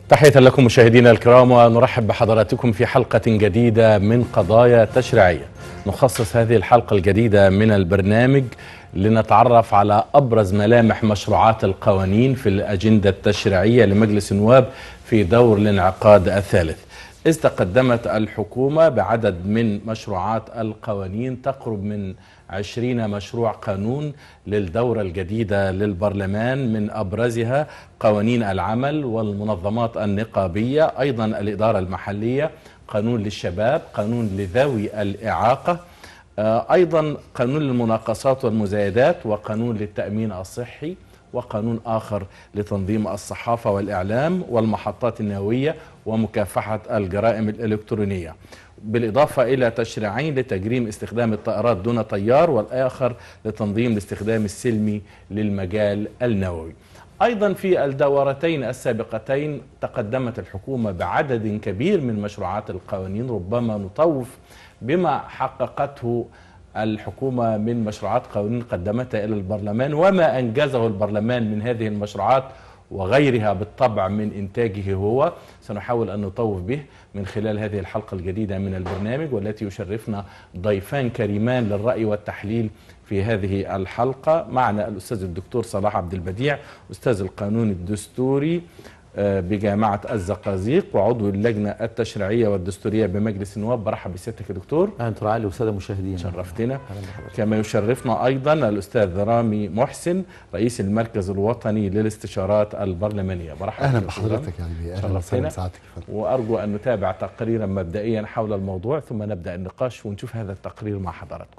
تحية لكم مشاهدينا الكرام ونرحب بحضراتكم في حلقة جديدة من قضايا تشريعية نخصص هذه الحلقة الجديدة من البرنامج لنتعرف على أبرز ملامح مشروعات القوانين في الأجندة التشريعية لمجلس النواب في دور الانعقاد الثالث إذ تقدمت الحكومة بعدد من مشروعات القوانين تقرب من عشرين مشروع قانون للدورة الجديدة للبرلمان من أبرزها قوانين العمل والمنظمات النقابية أيضا الإدارة المحلية قانون للشباب قانون لذوي الإعاقة أيضا قانون للمناقصات والمزايدات وقانون للتأمين الصحي وقانون آخر لتنظيم الصحافة والإعلام والمحطات النووية ومكافحة الجرائم الإلكترونية بالإضافة إلى تشريعين لتجريم استخدام الطائرات دون طيار والآخر لتنظيم الاستخدام السلمي للمجال النووي أيضا في الدورتين السابقتين تقدمت الحكومة بعدد كبير من مشروعات القوانين ربما نطوف بما حققته الحكومة من مشروعات قوانين قدمتها إلى البرلمان وما أنجزه البرلمان من هذه المشروعات وغيرها بالطبع من إنتاجه هو سنحاول أن نطوف به من خلال هذه الحلقة الجديدة من البرنامج والتي يشرفنا ضيفان كريمان للرأي والتحليل في هذه الحلقة معنا الأستاذ الدكتور صلاح عبد البديع أستاذ القانون الدستوري بجامعة الزقازيق وعضو اللجنة التشريعية والدستورية بمجلس النواب برحب بسيادتك يا دكتور أنت علي وسادة مشاهدين شرفتنا كما يشرفنا أيضا الأستاذ رامي محسن رئيس المركز الوطني للاستشارات البرلمانية برحب أهلا بحضرتك يا علي أهلا وسهلا وأرجو أن نتابع تقريرا مبدئيا حول الموضوع ثم نبدأ النقاش ونشوف هذا التقرير مع حضراتكم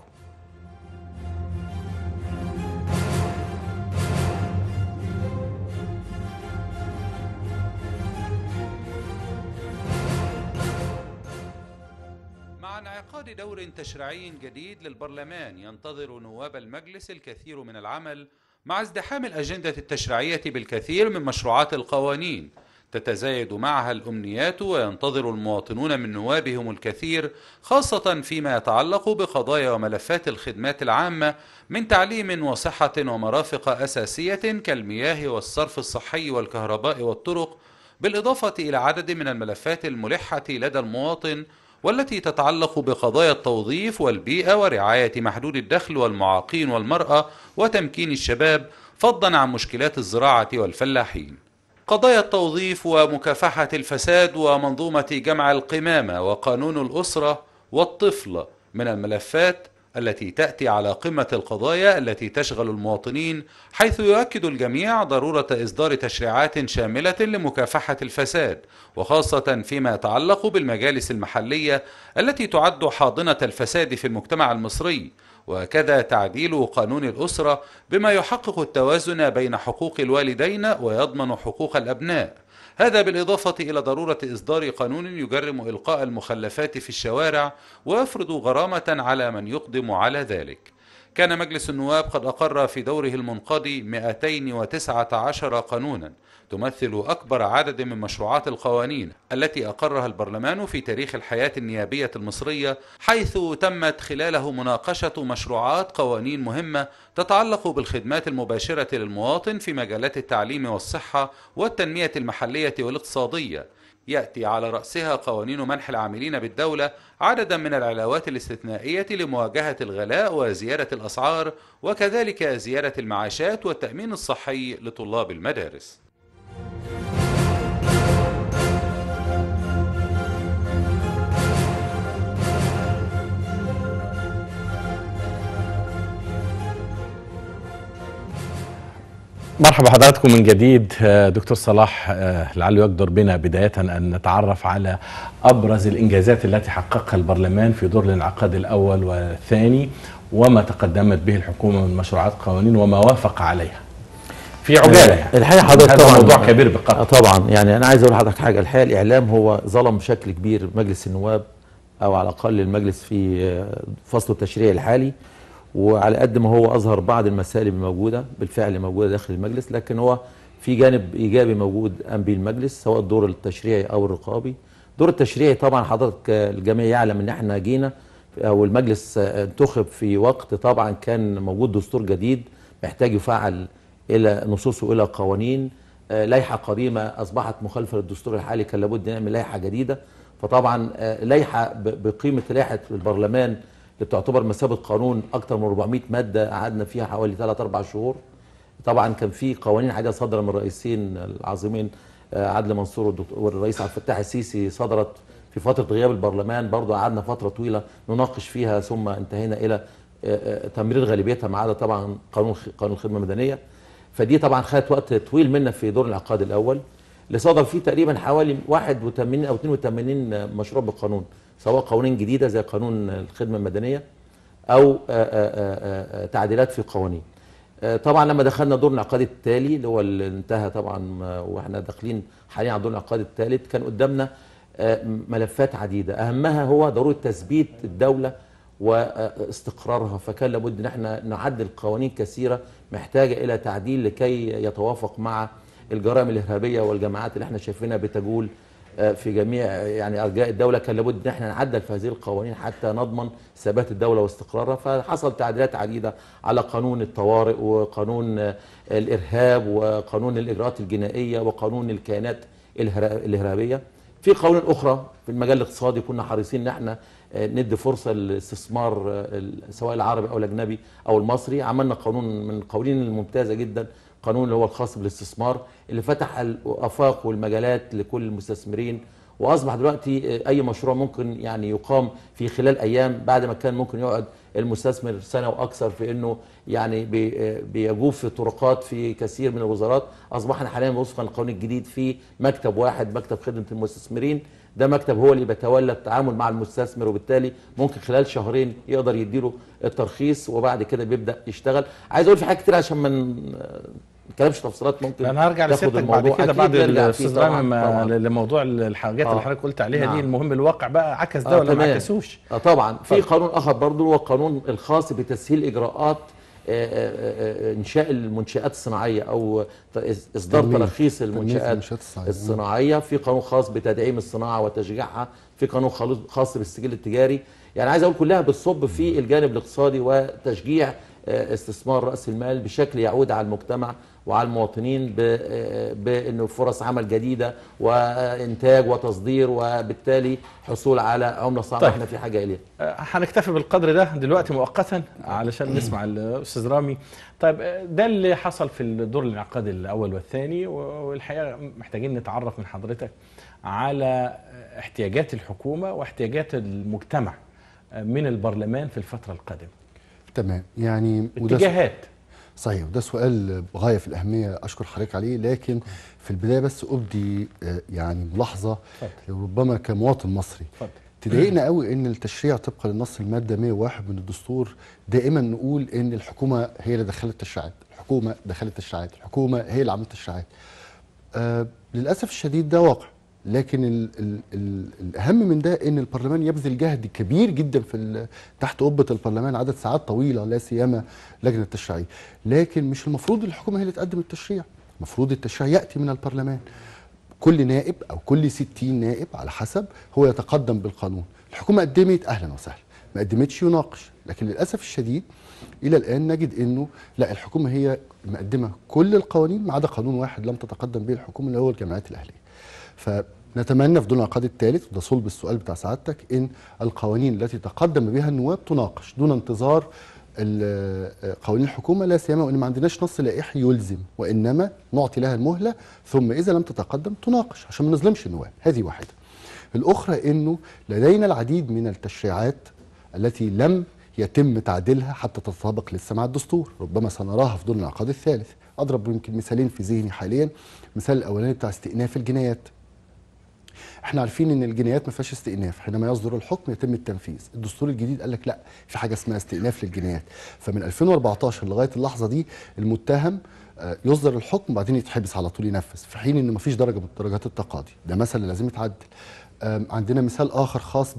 انعقاد دور تشريعي جديد للبرلمان ينتظر نواب المجلس الكثير من العمل مع ازدحام الأجندة التشريعية بالكثير من مشروعات القوانين تتزايد معها الأمنيات وينتظر المواطنون من نوابهم الكثير خاصة فيما يتعلق بقضايا وملفات الخدمات العامة من تعليم وصحة ومرافق أساسية كالمياه والصرف الصحي والكهرباء والطرق بالإضافة إلى عدد من الملفات الملحة لدى المواطن والتي تتعلق بقضايا التوظيف والبيئة ورعاية محدود الدخل والمعاقين والمرأة وتمكين الشباب فضلا عن مشكلات الزراعة والفلاحين قضايا التوظيف ومكافحة الفساد ومنظومة جمع القمامة وقانون الأسرة والطفل من الملفات التي تأتي على قمة القضايا التي تشغل المواطنين حيث يؤكد الجميع ضرورة إصدار تشريعات شاملة لمكافحة الفساد وخاصة فيما يتعلق بالمجالس المحلية التي تعد حاضنة الفساد في المجتمع المصري وكذا تعديل قانون الأسرة بما يحقق التوازن بين حقوق الوالدين ويضمن حقوق الأبناء هذا بالإضافة إلى ضرورة إصدار قانون يجرم إلقاء المخلفات في الشوارع ويفرض غرامة على من يقدم على ذلك كان مجلس النواب قد أقر في دوره المنقضي 219 قانونا تمثل أكبر عدد من مشروعات القوانين التي أقرها البرلمان في تاريخ الحياة النيابية المصرية حيث تمت خلاله مناقشة مشروعات قوانين مهمة تتعلق بالخدمات المباشرة للمواطن في مجالات التعليم والصحة والتنمية المحلية والاقتصادية يأتي على رأسها قوانين منح العاملين بالدولة عددا من العلاوات الاستثنائية لمواجهة الغلاء وزيادة الأسعار وكذلك زيادة المعاشات والتأمين الصحي لطلاب المدارس مرحبا حضراتكم من جديد دكتور صلاح لعله يقدر بنا بداية أن نتعرف على أبرز الإنجازات التي حققها البرلمان في دور الانعقاد الأول والثاني وما تقدمت به الحكومة من مشروعات قوانين وما وافق عليها في عجالة يعني الحقيقة حضرتك هذا طبعا موضوع كبير بقدر طبعا يعني أنا عايز أقول لحضرتك حاجة الحقيقة الإعلام هو ظلم بشكل كبير مجلس النواب أو على الأقل المجلس في فصل التشريع الحالي وعلى قد ما هو اظهر بعض المسائل الموجوده بالفعل موجوده داخل المجلس لكن هو في جانب ايجابي موجود قام به المجلس سواء الدور التشريعي او الرقابي دور التشريعي طبعا حضرتك الجميع يعلم ان احنا جينا او المجلس انتخب في وقت طبعا كان موجود دستور جديد محتاج يفعل الى نصوصه الى قوانين آه، لائحه قديمه اصبحت مخالفه للدستور الحالي كان لابد نعمل لائحه جديده فطبعا آه، لائحه ب- بقيمه لائحه البرلمان اللي بتعتبر مثابه قانون اكثر من 400 ماده قعدنا فيها حوالي 3 4 شهور طبعا كان في قوانين عديده صادره من الرئيسين العظيمين آه، عدلي منصور والدكتور- والرئيس عبد الفتاح السيسي صدرت في فتره غياب البرلمان برضو قعدنا فتره طويله نناقش فيها ثم انتهينا الى آه، آه، تمرير غالبيتها ما عدا طبعا قانون قانون الخدمه المدنيه فدي طبعا خدت وقت طويل منا في دور العقاد الاول اللي صدر فيه تقريبا حوالي 81 او 82 مشروع بالقانون سواء قوانين جديده زي قانون الخدمه المدنيه او آه، آه، آه، آه، تعديلات في قوانين آه، طبعا لما دخلنا دور العقاد التالي اللي هو اللي انتهى طبعا آه، واحنا داخلين حاليا على دور العقاد الثالث كان قدامنا آه، ملفات عديده اهمها هو ضروره تثبيت الدوله واستقرارها فكان لابد ان احنا نعدل قوانين كثيره محتاجه الى تعديل لكي يتوافق مع الجرائم الارهابيه والجماعات اللي احنا شايفينها بتجول آه، في جميع يعني ارجاء الدوله كان لابد ان احنا نعدل في هذه القوانين حتى نضمن ثبات الدوله واستقرارها فحصل تعديلات عديده على قانون الطوارئ وقانون آه، الارهاب وقانون الاجراءات الجنائيه وقانون الكيانات الهرا- الارهابيه في قوانين اخرى في المجال الاقتصادي كنا حريصين ان احنا آه، ندي فرصه للاستثمار آه، ال- سواء العربي او الاجنبي او المصري عملنا قانون من القوانين الممتازه جدا قانون اللي هو الخاص بالاستثمار اللي فتح الافاق والمجالات لكل المستثمرين واصبح دلوقتي آه، اي مشروع ممكن يعني يقام في خلال ايام بعد ما كان ممكن يقعد المستثمر سنه واكثر في انه يعني بي- آه، بيجوب في طرقات في كثير من الوزارات اصبحنا حاليا وفقا للقانون الجديد في مكتب واحد مكتب خدمه المستثمرين ده مكتب هو اللي بيتولى التعامل مع المستثمر وبالتالي ممكن خلال شهرين يقدر يديله الترخيص وبعد كده بيبدا يشتغل عايز اقول في حاجات كتير عشان ما ن- نتكلمش تفصيلات ممكن انا هرجع تاخد لسيادتك بعد الموضوع. كده أكيد بعد نرجع فيه الاستاذ طبعاً- رامي ما- طبعاً. لموضوع الحاجات آه. اللي حضرتك قلت عليها دي نعم. المهم الواقع بقى عكس ده آه، ولا ما تمام. عكسوش آه طبعا في اتفضل. قانون اخر برضه هو القانون الخاص بتسهيل اجراءات آه، آه، آه، انشاء المنشات الصناعيه او ت- اصدار تنمية. تراخيص تنمية المنشات المنشآت الصناعية. الصناعيه في قانون خاص بتدعيم الصناعه وتشجيعها في قانون خالص- خاص بالسجل التجاري يعني عايز اقول كلها بتصب في الجانب الاقتصادي وتشجيع آه، استثمار راس المال بشكل يعود على المجتمع وعلى المواطنين ب- آه، بانه فرص عمل جديده وانتاج وتصدير وبالتالي حصول على عمله صعبه طيب. احنا في حاجه اليها آه، هنكتفي بالقدر ده دلوقتي مؤقتا علشان نسمع الاستاذ رامي طيب آه، ده اللي حصل في الدور الانعقاد الاول والثاني والحقيقه محتاجين نتعرف من حضرتك على آه، احتياجات الحكومه واحتياجات المجتمع آه، من البرلمان في الفتره القادمه تمام يعني وده اتجاهات صحيح وده سؤال غايه في الاهميه اشكر حضرتك عليه لكن في البدايه بس ابدي آه، يعني ملاحظه اتفضل. ربما كمواطن مصري اتفضل تضايقنا قوي ان التشريع طبقا للنص الماده 101 من الدستور دائما نقول ان الحكومه هي اللي دخلت التشريعات الحكومه دخلت التشريعات الحكومه هي اللي عملت التشريعات آه للاسف الشديد ده واقع لكن ال ال ال الاهم من ده ان البرلمان يبذل جهد كبير جدا في ال- تحت قبه البرلمان عدد ساعات طويله لا سيما لجنه التشريعيه لكن مش المفروض الحكومه هي اللي تقدم التشريع المفروض التشريع ياتي من البرلمان كل نائب او كل 60 نائب على حسب هو يتقدم بالقانون الحكومه قدمت اهلا وسهلا ما قدمتش يناقش لكن للاسف الشديد الى الان نجد انه لا الحكومه هي مقدمه كل القوانين ما عدا قانون واحد لم تتقدم به الحكومه اللي هو الجمعيات الاهليه فنتمنى في دون العقاد الثالث وده صلب السؤال بتاع سعادتك ان القوانين التي تقدم بها النواب تناقش دون انتظار ال- قوانين الحكومه لا سيما وان ما عندناش نص لائحي يلزم وانما نعطي لها المهله ثم اذا لم تتقدم تناقش عشان ما نظلمش النواب هذه واحده الاخرى انه لدينا العديد من التشريعات التي لم يتم تعديلها حتى تتطابق لسه مع الدستور ربما سنراها في دون العقاد الثالث اضرب يمكن مثالين في ذهني حاليا المثال الاولاني بتاع استئناف الجنايات احنا عارفين ان الجنايات ما فيهاش استئناف حينما يصدر الحكم يتم التنفيذ الدستور الجديد قال لك لا في حاجه اسمها استئناف للجنايات فمن 2014 لغايه اللحظه دي المتهم آه، يصدر الحكم وبعدين يتحبس على طول ينفذ في حين ان ما فيش درجه من درجات التقاضي ده مثل لازم يتعدل آم، عندنا مثال اخر خاص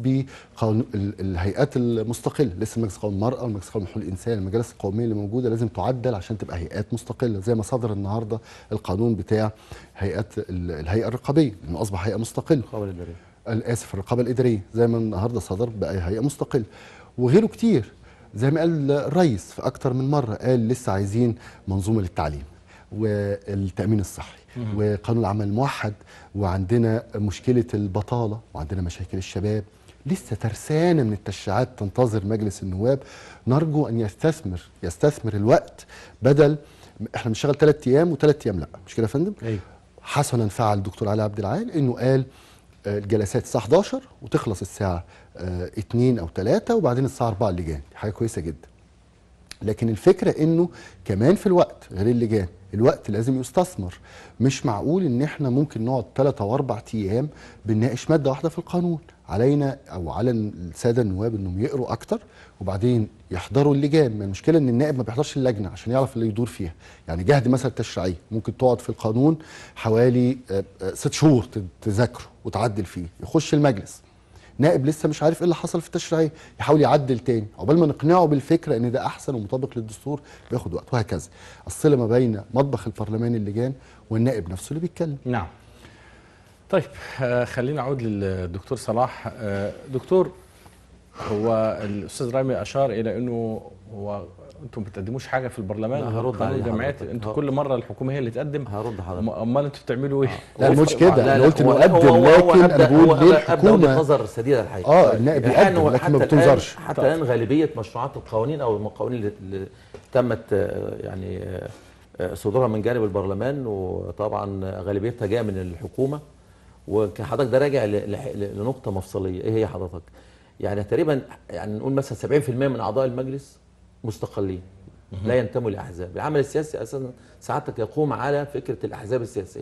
بالهيئات المستقله لسه مجلس قومي المراه والمجلس قومي حقوق الانسان المجالس القوميه اللي موجوده لازم تعدل عشان تبقى هيئات مستقله زي ما صدر النهارده القانون بتاع هيئات ال- الهيئه الرقابيه انه اصبح هيئه مستقله الرقابه الاداريه اسف الرقابه الاداريه زي ما النهارده صدر بقى هيئه مستقله وغيره كتير زي ما قال الرئيس في اكتر من مره قال لسه عايزين منظومه للتعليم والتامين الصحي وقانون العمل الموحد وعندنا مشكله البطاله وعندنا مشاكل الشباب لسه ترسانه من التشريعات تنتظر مجلس النواب نرجو ان يستثمر يستثمر الوقت بدل احنا بنشتغل ثلاث ايام وثلاث ايام لا مش كده يا فندم؟ ايوه حسنا فعل الدكتور علي عبد العال انه قال آه، الجلسات الساعه 11 وتخلص الساعه 2 او 3 وبعدين الساعه 4 اللجان دي حاجه كويسه جدا لكن الفكره انه كمان في الوقت غير اللجان الوقت لازم يستثمر مش معقول ان احنا ممكن نقعد 3 او 4 ايام بنناقش ماده واحده في القانون علينا او على الساده النواب انهم يقروا اكتر وبعدين يحضروا اللجان ما المشكله ان النائب ما بيحضرش اللجنه عشان يعرف اللي يدور فيها يعني جهد مثلا التشريعيه ممكن تقعد في القانون حوالي آه، آه، ست شهور ت- تذاكره وتعدل فيه يخش المجلس نائب لسه مش عارف ايه اللي حصل في التشريعيه يحاول يعدل تاني عقبال ما نقنعه بالفكره ان ده احسن ومطابق للدستور بياخد وقت وهكذا الصله ما بين مطبخ البرلمان اللجان والنائب نفسه اللي بيتكلم نعم طيب آه، خلينا اعود للدكتور صلاح آه، دكتور هو الاستاذ رامي اشار الى انه هو انتم ما بتقدموش حاجه في البرلمان لا، هرد قانون عليه الجمعيات حضرتك. انتوا ه- كل مره الحكومه هي اللي تقدم هرد حضرتك أم- امال انتوا بتعملوا ايه؟ لا مش هو- كده لا، انا لا، قلت هو- انه هو- هو- قدم هو لكن أبدأ- انا هو بقول ليه أبدأ- أبدأ وجهة الحكومه نظر سديدة الحقيقة اه النائب الآن بيقدم هو لكن ما حتى الآن بتنظرش حتى الآن غالبية مشروعات القوانين أو القوانين اللي- اللي تمت آه، يعني آه، آه، صدورها من جانب البرلمان وطبعا غالبيتها جايه من الحكومه وحضرتك ده راجع ل- ل- لنقطه مفصليه ايه هي حضرتك؟ يعني تقريبا يعني نقول مثلا 70% من اعضاء المجلس مستقلين لا ينتموا لاحزاب، العمل السياسي اساسا سعادتك يقوم على فكره الاحزاب السياسيه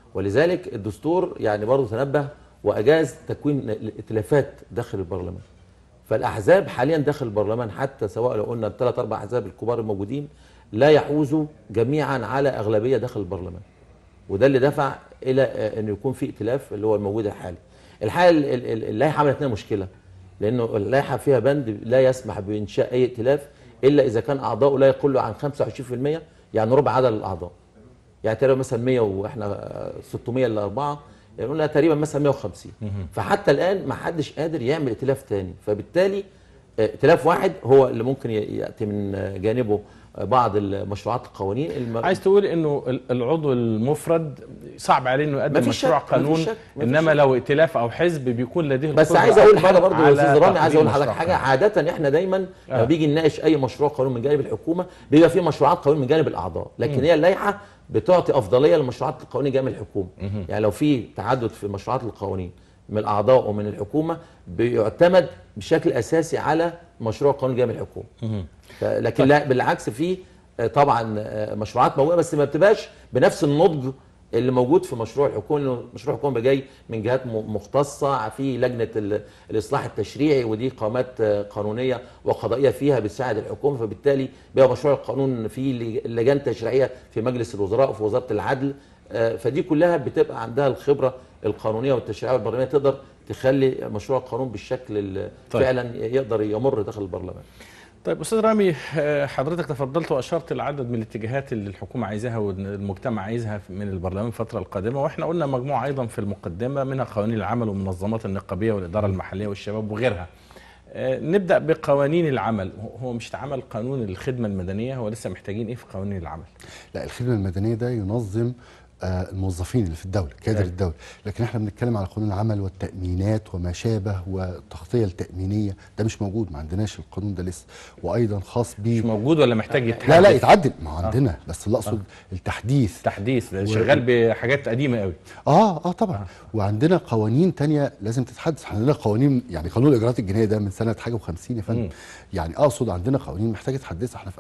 ولذلك الدستور يعني برضه تنبه واجاز تكوين الائتلافات داخل البرلمان فالاحزاب حاليا داخل البرلمان حتى سواء لو قلنا الثلاث اربع احزاب الكبار الموجودين لا يحوزوا جميعا على اغلبيه داخل البرلمان وده اللي دفع الى آه، انه يكون في ائتلاف اللي هو الموجود الحالي الحقيقه ال- ال- ال- اللائحه عملت لنا مشكله لانه اللائحه فيها بند لا يسمح بانشاء اي ائتلاف الا اذا كان اعضاؤه لا يقل عن 25% يعني ربع عدد الاعضاء يعني تقريبا مثلا 100 واحنا آه، 600 الا 4 يعني قلنا تقريبا مثلا 150 فحتى الان ما حدش قادر يعمل ائتلاف تاني فبالتالي آه، ائتلاف واحد هو اللي ممكن ي- ياتي من آه، جانبه آه، بعض المشروعات القوانين الم... عايز تقول انه ال- العضو المفرد صعب عليه انه يقدم مفيش مشروع شك، مفيش قانون شك، مفيش انما شك. لو ائتلاف او حزب بيكون لديه بس القدرة عايز اقول أكبر حاجه برضه يا على استاذ رامي عايز تقديم اقول لحضرتك مشروع حاجه قانون. عاده احنا دايما لما آه. بيجي نناقش اي مشروع قانون من جانب الحكومه بيبقى في مشروعات قانون من جانب الاعضاء لكن هي اللائحه بتعطي افضليه لمشروعات القوانين جانب الحكومه يعني لو في تعدد في مشروعات القوانين من الاعضاء ومن الحكومه بيعتمد بشكل اساسي على مشروع قانون جانب الحكومه ف- لكن لا بالعكس في آه، طبعا آه، مشروعات موجوده بس ما بتبقاش بنفس النضج اللي موجود في مشروع الحكومه لانه مشروع الحكومه بيبقى جاي من جهات م- مختصه في لجنه ال- الاصلاح التشريعي ودي قامات آه، قانونيه وقضائيه فيها بتساعد الحكومه فبالتالي بيبقى مشروع القانون في لج- لجان تشريعيه في مجلس الوزراء وفي وزاره العدل آه، فدي كلها بتبقى عندها الخبره القانونيه والتشريعيه والبرلمانيه تقدر تخلي مشروع القانون بالشكل اللي طيب. فعلا يقدر يمر داخل البرلمان طيب استاذ رامي آه، حضرتك تفضلت واشرت لعدد من الاتجاهات اللي الحكومه عايزاها والمجتمع عايزها من البرلمان الفتره القادمه واحنا قلنا مجموعه ايضا في المقدمه منها قوانين العمل والمنظمات النقابيه والاداره المحليه والشباب وغيرها آه، نبدا بقوانين العمل هو- هو مش اتعمل قانون الخدمه المدنيه هو لسه محتاجين ايه في قوانين العمل لا الخدمه المدنيه ده ينظم آه، الموظفين اللي في الدوله كادر أيوة. الدوله لكن احنا بنتكلم على قانون العمل والتامينات وما شابه والتغطيه التامينيه ده مش موجود ما عندناش القانون ده لسه وايضا خاص ب مش موجود ولا محتاج يتحدث لا لا يتعدل ما هو عندنا بس اللي اقصد التحديث تحديث ده شغال بحاجات قديمه قوي اه اه طبعا وعندنا قوانين تانية لازم تتحدث احنا عندنا قوانين يعني قانون الاجراءات الجنائيه ده من سنه حاجه و50 يا فندم مم. يعني اقصد عندنا قوانين محتاجه تحدثها احنا في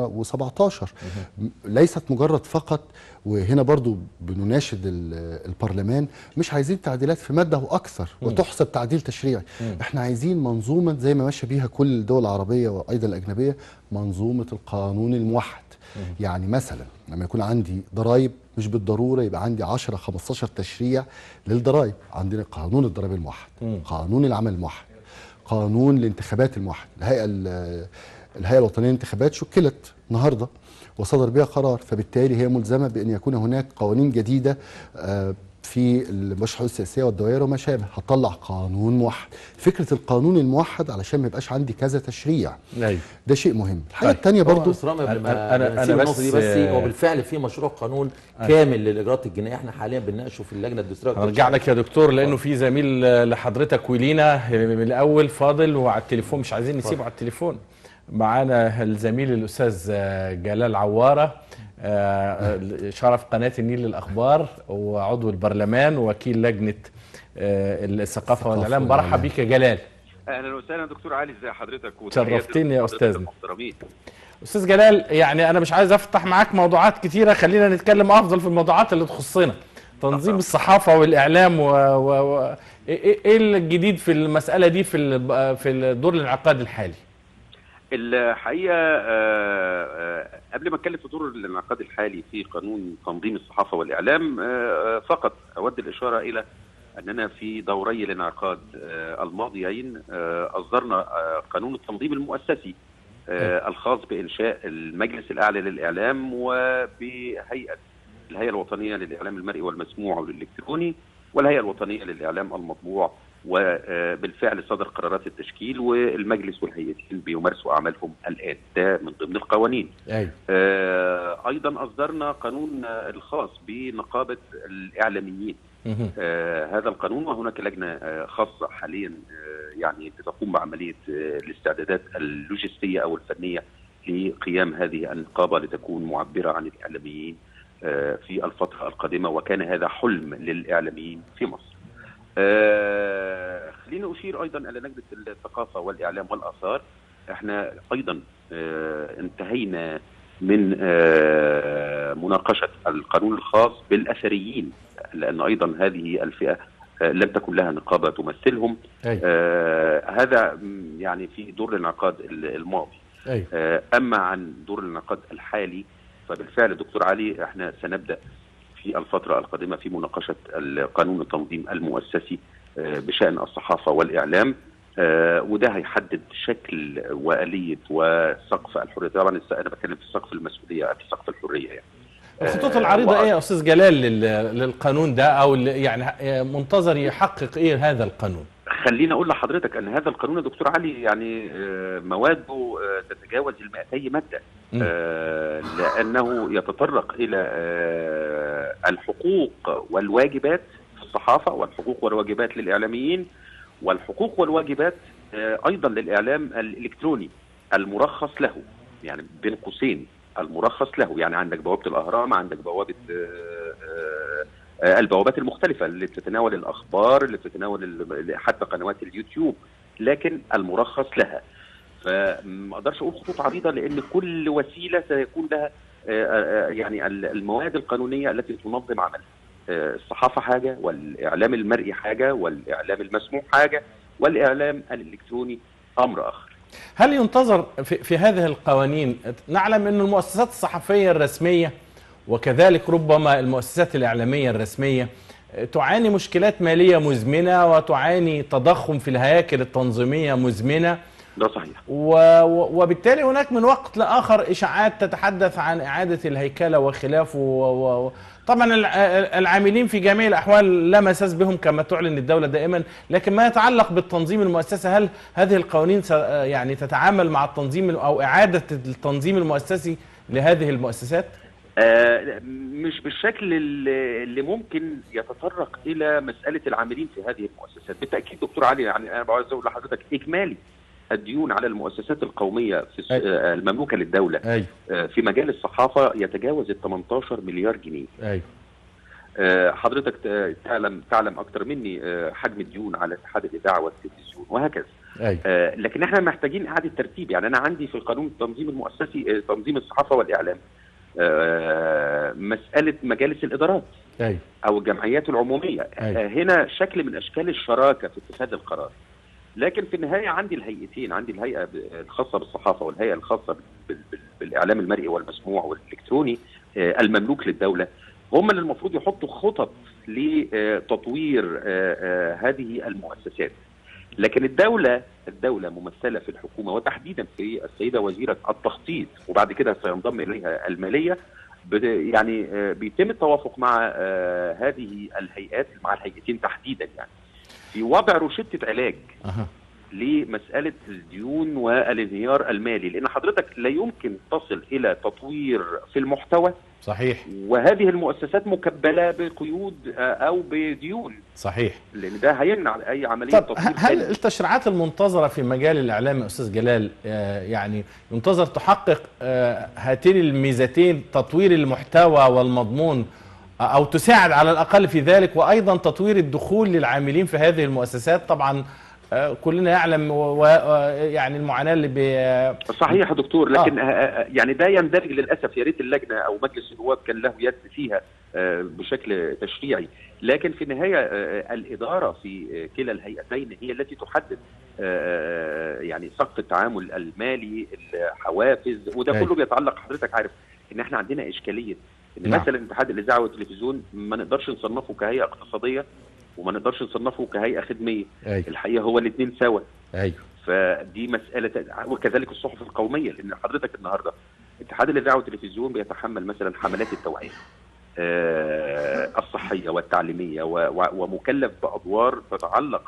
2017 م- ليست مجرد فقط وهنا برضو بنناشد ال- البرلمان مش عايزين تعديلات في ماده واكثر وتحسب تعديل تشريعي احنا عايزين منظومه زي ما ماشيه بيها كل الدول العربيه وايضا الاجنبيه منظومه القانون الموحد يعني مثلا لما يكون عندي ضرائب مش بالضروره يبقى عندي 10 15 تشريع للضرائب عندنا قانون الضرائب الموحد قانون العمل الموحد قانون الانتخابات الموحد الهيئه ال- الهيئه الوطنيه للانتخابات شكلت النهارده وصدر بها قرار فبالتالي هي ملزمه بان يكون هناك قوانين جديده آه، في المشروع السياسيه والدوائر وما شابه هطلع قانون موحد فكره القانون الموحد علشان ما يبقاش عندي كذا تشريع ايوه ده شيء مهم الحاجه طيب. الثانيه برضه برضو اسرام قبل أنا- ما أنا- أنا أنا النقطه دي بس- بس هو بالفعل في مشروع قانون كامل للاجراءات الجنائيه احنا حاليا بنناقشه في اللجنه الدستوريه هرجع لك يا دكتور لانه في زميل لحضرتك ولينا من الاول فاضل وعلى التليفون مش عايزين نسيبه على التليفون معانا الزميل الاستاذ جلال عواره آه، شرف قناه النيل للاخبار وعضو البرلمان ووكيل لجنه آه، الثقافه والاعلام برحب والإعلام. بيك يا جلال اهلا وسهلا دكتور علي ازي حضرتك شرفتني يا وتحياتي أستاذنا. المحترمين استاذ جلال يعني انا مش عايز افتح معاك موضوعات كتيره خلينا نتكلم افضل في الموضوعات اللي تخصنا تنظيم الصحافه والاعلام و... و... و... ايه إيه الجديد في المساله دي في ال... في الدور الانعقاد الحالي الحقيقه آه، آه، قبل ما اتكلم في دور الانعقاد الحالي في قانون تنظيم الصحافه والاعلام آه، آه، فقط اود الاشاره الى اننا في دوري الانعقاد آه، الماضيين آه، اصدرنا آه، قانون التنظيم المؤسسي آه، الخاص بانشاء المجلس الاعلى للاعلام وبهيئه الهيئه الوطنيه للاعلام المرئي والمسموع والالكتروني والهيئه الوطنيه للاعلام المطبوع وبالفعل صدر قرارات التشكيل والمجلس والهيئتين بيمارسوا اعمالهم الان ده من ضمن القوانين ايوه آه، ايضا اصدرنا قانون آه، الخاص بنقابه الاعلاميين مهم. آه، هذا القانون وهناك لجنه آه، خاصه حاليا آه، يعني بتقوم بعمليه آه، الاستعدادات اللوجستيه او الفنيه لقيام هذه النقابه لتكون معبره عن الاعلاميين آه، في الفتره القادمه وكان هذا حلم للاعلاميين في مصر. آه، خليني اشير ايضا الى لجنه الثقافه والاعلام والاثار احنا ايضا آه، انتهينا من آه، مناقشه القانون الخاص بالاثريين لان ايضا هذه الفئه آه، لم تكن لها نقابه تمثلهم ايوه آه، هذا م، يعني في دور الانعقاد ال- الماضي ايوه آه، اما عن دور الانعقاد الحالي فبالفعل دكتور علي احنا سنبدا في الفتره القادمه في مناقشه القانون التنظيم المؤسسي آه، بشان الصحافه والاعلام آه، وده هيحدد شكل واليه وسقف الحريه طبعا الس- انا بتكلم في سقف المسؤوليه في سقف الحريه يعني الخطوط آه، العريضه وأ- ايه يا استاذ جلال لل- للقانون ده او ال- يعني آه، منتظر يحقق ايه هذا القانون خليني اقول لحضرتك ان هذا القانون يا دكتور علي يعني آه، مواده آه، تتجاوز ال 200 ماده مم. آه، لانه يتطرق الى آه، الحقوق والواجبات في الصحافه والحقوق والواجبات للاعلاميين والحقوق والواجبات آه، ايضا للاعلام الالكتروني المرخص له يعني بين قوسين المرخص له يعني عندك بوابه الاهرام عندك بوابه آه، آه، آه، البوابات المختلفة اللي بتتناول الأخبار اللي بتتناول ال- حتى قنوات اليوتيوب لكن المرخص لها فما اقدرش اقول خطوط عريضه لان كل وسيله سيكون لها آه، آه، يعني ال- المواد القانونيه التي تنظم عملها آه، الصحافه حاجه والاعلام المرئي حاجه والاعلام المسموع حاجه والاعلام الالكتروني امر اخر هل ينتظر في, في هذه القوانين نعلم أن المؤسسات الصحفية الرسمية وكذلك ربما المؤسسات الإعلامية الرسمية تعاني مشكلات مالية مزمنة وتعاني تضخم في الهياكل التنظيمية مزمنة ده صحيح و... و- وبالتالي هناك من وقت لآخر إشاعات تتحدث عن إعادة الهيكلة وخلافه و... و... طبعا الع- العاملين في جميع الأحوال لا مساس بهم كما تعلن الدولة دائما لكن ما يتعلق بالتنظيم المؤسسي هل هذه القوانين س... يعني تتعامل مع التنظيم أو إعادة التنظيم المؤسسي لهذه المؤسسات؟ آه، مش بالشكل اللي اللي ممكن يتطرق الى مساله العاملين في هذه المؤسسات بالتاكيد دكتور علي يعني انا عاوز اقول لحضرتك اجمالي الديون على المؤسسات القوميه في الس- أي. آه، المملوكه للدوله أيوه آه، في مجال الصحافه يتجاوز ال 18 مليار جنيه أيوه آه، حضرتك ت- تعلم تعلم اكثر مني آه، حجم الديون على اتحاد الاذاعه والتلفزيون وهكذا أيوه آه، لكن احنا محتاجين اعاده ترتيب يعني انا عندي في القانون التنظيم المؤسسي آه، تنظيم الصحافه والاعلام آه، مساله مجالس الادارات أيوه او الجمعيات العموميه أيوة. آه، هنا شكل من اشكال الشراكه في اتخاذ القرار لكن في النهايه عندي الهيئتين عندي الهيئه ب- الخاصه بالصحافه والهيئه الخاصه بال- بال- بالاعلام المرئي والمسموع والالكتروني آه، المملوك للدوله هم اللي المفروض يحطوا خطط لتطوير آه، آه، هذه المؤسسات لكن الدولة الدولة ممثلة في الحكومة وتحديدا في السيدة وزيرة التخطيط وبعد كده سينضم إليها المالية بت- يعني آه، بيتم التوافق مع آه، هذه الهيئات مع الهيئتين تحديدا يعني في وضع روشته علاج أها. لمساله الديون والانهيار المالي لان حضرتك لا يمكن تصل الى تطوير في المحتوى صحيح وهذه المؤسسات مكبله بقيود آه، او بديون صحيح لان ده هيمنع اي عمليه طب تطوير هل ثاني. التشريعات المنتظرة في مجال الإعلام يا أستاذ جلال آه، يعني ينتظر تحقق آه، هاتين الميزتين تطوير المحتوى والمضمون آه، أو تساعد على الأقل في ذلك وأيضا تطوير الدخول للعاملين في هذه المؤسسات طبعا آه، كلنا يعلم و- و- آه، يعني المعاناة اللي بي صحيح يا دكتور لكن آه. آه يعني ده يندرج للاسف يا ريت اللجنه او مجلس النواب كان له يد فيها آه بشكل تشريعي لكن في النهايه آه الاداره في آه كلا الهيئتين هي التي تحدد آه يعني سقف التعامل المالي الحوافز وده أيوة. كله بيتعلق حضرتك عارف ان احنا عندنا اشكاليه ان نعم. مثلا اتحاد الاذاعه والتلفزيون ما نقدرش نصنفه كهيئه اقتصاديه وما نقدرش نصنفه كهيئه خدميه أيوه الحقيقه هو الاثنين سوا أيوه فدي مساله وكذلك الصحف القوميه لان حضرتك النهارده اتحاد الاذاعه والتلفزيون بيتحمل مثلا حملات التوعيه آه، الصحيه والتعليميه و- و- ومكلف بادوار تتعلق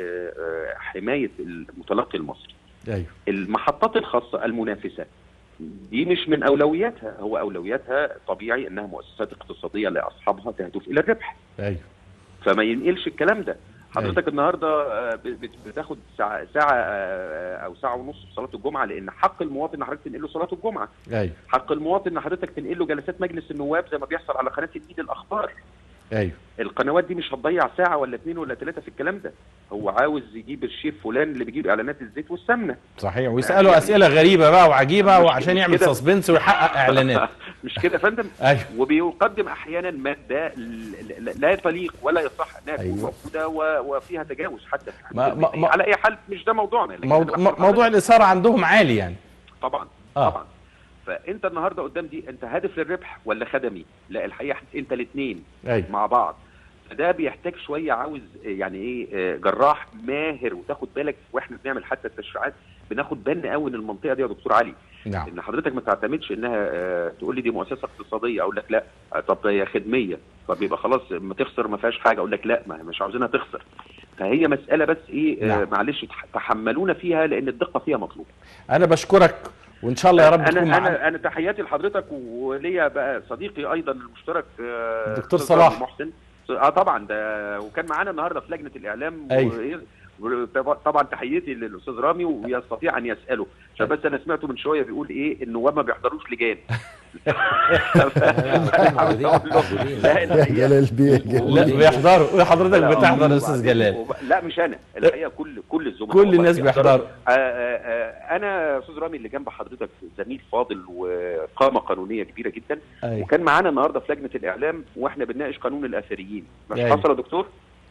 بحمايه المتلقي المصري أيوه المحطات الخاصه المنافسه دي مش من اولوياتها هو اولوياتها طبيعي انها مؤسسات اقتصاديه لاصحابها تهدف الى الربح أيوه فما ينقلش الكلام ده حضرتك النهارده آه، ب- بت- بتاخد ساعه ساعه آه، او ساعه ونص في صلاه الجمعه لان حق المواطن ان حضرتك تنقل له صلاه الجمعه أيوه حق المواطن ان حضرتك تنقل له جلسات مجلس النواب زي ما بيحصل على قناه النيل الاخبار أيوه القنوات دي مش هتضيع ساعه ولا اثنين ولا ثلاثه في الكلام ده هو عاوز يجيب الشيف فلان اللي بيجيب اعلانات الزيت والسمنه صحيح ويسألوا يعني- أسئلة غريبة بقى وعجيبة مش- وعشان مش يعمل كده. سسبنس ويحقق إعلانات مش كده يا فندم أيوه وبيقدم احيانا ماده ل- ل- لا تليق ولا يصح انها تكون أيوة. موجوده و- وفيها تجاوز حتى في ما- الحدود ما- المالية. ما- على اي حال مش ده موضوعنا لكن موضوع, أنا بحكي موضوع الإثارة عندهم عالي يعني طبعا آه. طبعا فانت النهارده قدام دي انت هدف للربح ولا خدمي لا الحقيقه انت الاثنين أيوه مع بعض فده بيحتاج شويه عاوز يعني ايه آه، جراح ماهر وتاخد بالك واحنا بنعمل حتى التشريعات بناخد بالنا قوي ان المنطقه دي يا دكتور علي نعم ان حضرتك ما تعتمدش انها آه، تقول لي دي مؤسسه اقتصاديه اقول لك لا آه، طب هي خدميه طب يبقى خلاص ما تخسر ما فيهاش حاجه اقول لك لا ما مش عاوزينها تخسر فهي مساله بس ايه نعم. آه معلش تح- تحملونا فيها لان الدقه فيها مطلوبه أنا بشكرك وإن شاء الله يا رب تكون انا معانا انا انا تحياتي لحضرتك وليا بقى صديقي ايضا المشترك آه، الدكتور أستاذ صلاح. رامي محسن اه طبعا ده وكان معانا النهارده في لجنه الاعلام أيوة. وإيه، طبعا تحياتي للاستاذ رامي ويستطيع ان يساله عشان بس انا سمعته من شويه بيقول ايه النواب ما بيحضروش لجان لا الحقيقه جلال بيه جلال. لا بيحضروا وحضرتك لا، بتحضر يا وبعدين- أستاذ جلال وب- لا مش انا الحقيقه كل كل الزملاء كل والله الناس بيحضروا آه، آه، آه، انا يا استاذ رامي اللي جنب حضرتك زميل فاضل وقامه قانونيه كبيره جدا أيوه وكان معانا النهارده في لجنه الاعلام واحنا بنناقش قانون الاثريين مش أيوة. حصل يا دكتور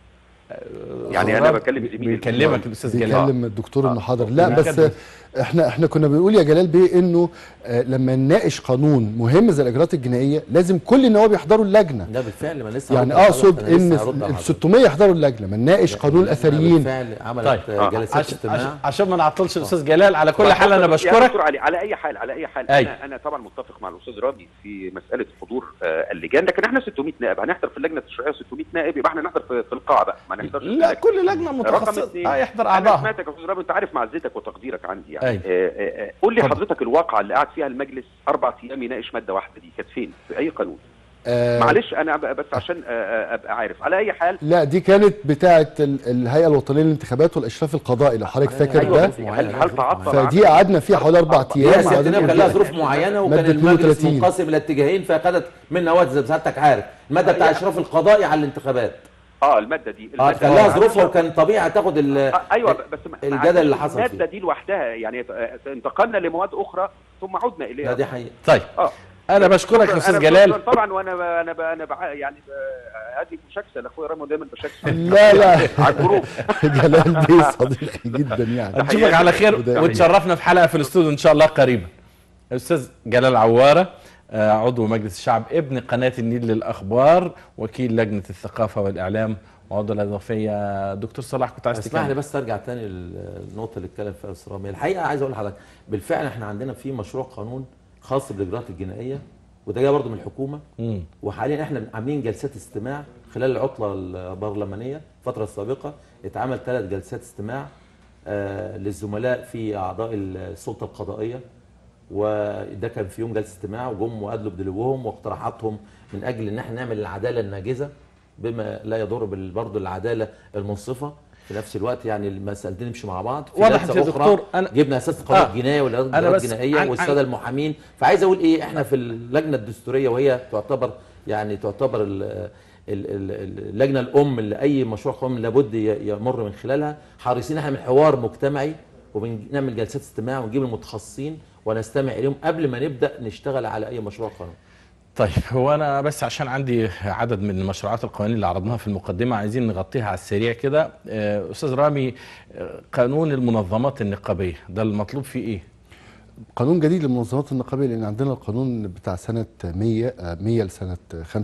يعني انا بكلم زميلي بيكلمك الأستاذ جلال بيكلم الدكتور انه حاضر آه. لا بس بيكلم. احنا احنا كنا بنقول يا جلال بيه انه آه، لما نناقش قانون مهم زي الاجراءات الجنائيه لازم كل النواب يحضروا اللجنه ده بالفعل ما لسه يعني هرد على اقصد حضرتك، أنا ان لسه هرد على ال حضرتك. 600 يحضروا اللجنه ما نناقش قانون الاثريين بالفعل عملت طيب. آه، جلسات عشان, استماع عشان, عشان ما نعطلش الاستاذ جلال على كل حال انا يا بشكرك دكتور علي على اي حال على اي حال أيوة. انا انا طبعا متفق مع الاستاذ رامي في مساله حضور آه، اللجان لكن احنا 600 نائب هنحضر في اللجنه التشريعيه 600 نائب يبقى احنا نحضر في, في القاعه بقى ما نحضرش في لا اللجنة. كل لجنه رقم متخصصه اثنين اه يحضر انا اعضائها سمعتك يا استاذ رامي انت عارف معزتك وتقديرك عندي يعني أيوة. آه، آه، آه، قول لي اتفضل. حضرتك الواقعه اللي قعد فيها المجلس اربع ايام يناقش ماده واحده دي كانت فين في اي قانون آه معلش انا ب- بس عشان آه، آه، ابقى عارف على اي حال لا دي كانت بتاعه ال- الهيئه الوطنيه للانتخابات والاشراف القضائي لو حضرتك فاكر أيوة، ده بس- هل هل تعطل فدي عن- قعدنا فيها حوالي اربع أربع- ايام هي مع سيادة دكتور النائب كان لها جلال. ظروف معينه وكان مادة المجلس 32. منقسم الى اتجاهين فاخذت منها وقت زي ما سيادتك عارف الماده بتاع اشراف القضائي على الانتخابات اه الماده دي اه المادة- كان لها ظروفها وكان طبيعي هتاخد ال- آه، ايوه بس ما- الجدل معلش، اللي حصل الماده فيه دي لوحدها يعني آه، انتقلنا لمواد اخرى ثم عدنا لا اليها دي حقيقه طيب اه انا بشكرك يا استاذ أنا جلال شكراً طبعا وانا ب- انا ب- انا بع- يعني ب- ادي مشاكسه لاخويا رامي دايما بشاكسه لا لا على الجروب جلال بيه صديقي جدا يعني نشوفك على خير وده- وتشرفنا في حلقه في الاستوديو ان شاء الله قريبا الاستاذ جلال عواره آه، عضو مجلس الشعب ابن قناه النيل للاخبار وكيل لجنه الثقافه والاعلام وعضو الاضافيه دكتور صلاح كنت عايز اسمح لي تتكلم بس ارجع تاني للنقطه اللي اتكلم فيها الاستاذ رامي الحقيقه عايز اقول لحضرتك بالفعل احنا عندنا في مشروع قانون خاص بالاجراءات الجنائيه وده جاي برضه من الحكومه مم. وحاليا احنا عاملين جلسات استماع خلال العطله البرلمانيه الفتره السابقه اتعمل ثلاث جلسات استماع آه للزملاء في اعضاء السلطه القضائيه وده كان في يوم جلسه استماع وجم وادلوا بدلوهم واقتراحاتهم من اجل ان احنا نعمل العداله الناجزه بما لا يضر بال- برضه العداله المنصفه في نفس الوقت يعني المسألتين يمشوا مع بعض في وضحت جلسة يا أخرى دكتور، أنا- جبنا اساس القانون آه. الجنائي أنا والإجراءات بس الجنائيه عن- والساده عن- المحامين فعايز اقول ايه احنا في اللجنه الدستوريه وهي تعتبر يعني تعتبر ال- ال- ال- اللجنه الام اللي اي مشروع قانون لابد ي- يمر من خلالها حريصين احنا من حوار مجتمعي وبنعمل جلسات استماع ونجيب المتخصصين ونستمع اليهم قبل ما نبدا نشتغل على اي مشروع قانون طيب هو انا بس عشان عندي عدد من المشروعات القوانين اللي عرضناها في المقدمه عايزين نغطيها على السريع كده آه، استاذ رامي آه، قانون المنظمات النقابيه ده المطلوب فيه ايه قانون جديد للمنظمات النقابيه لان عندنا القانون بتاع سنه 100 آه، 100 لسنه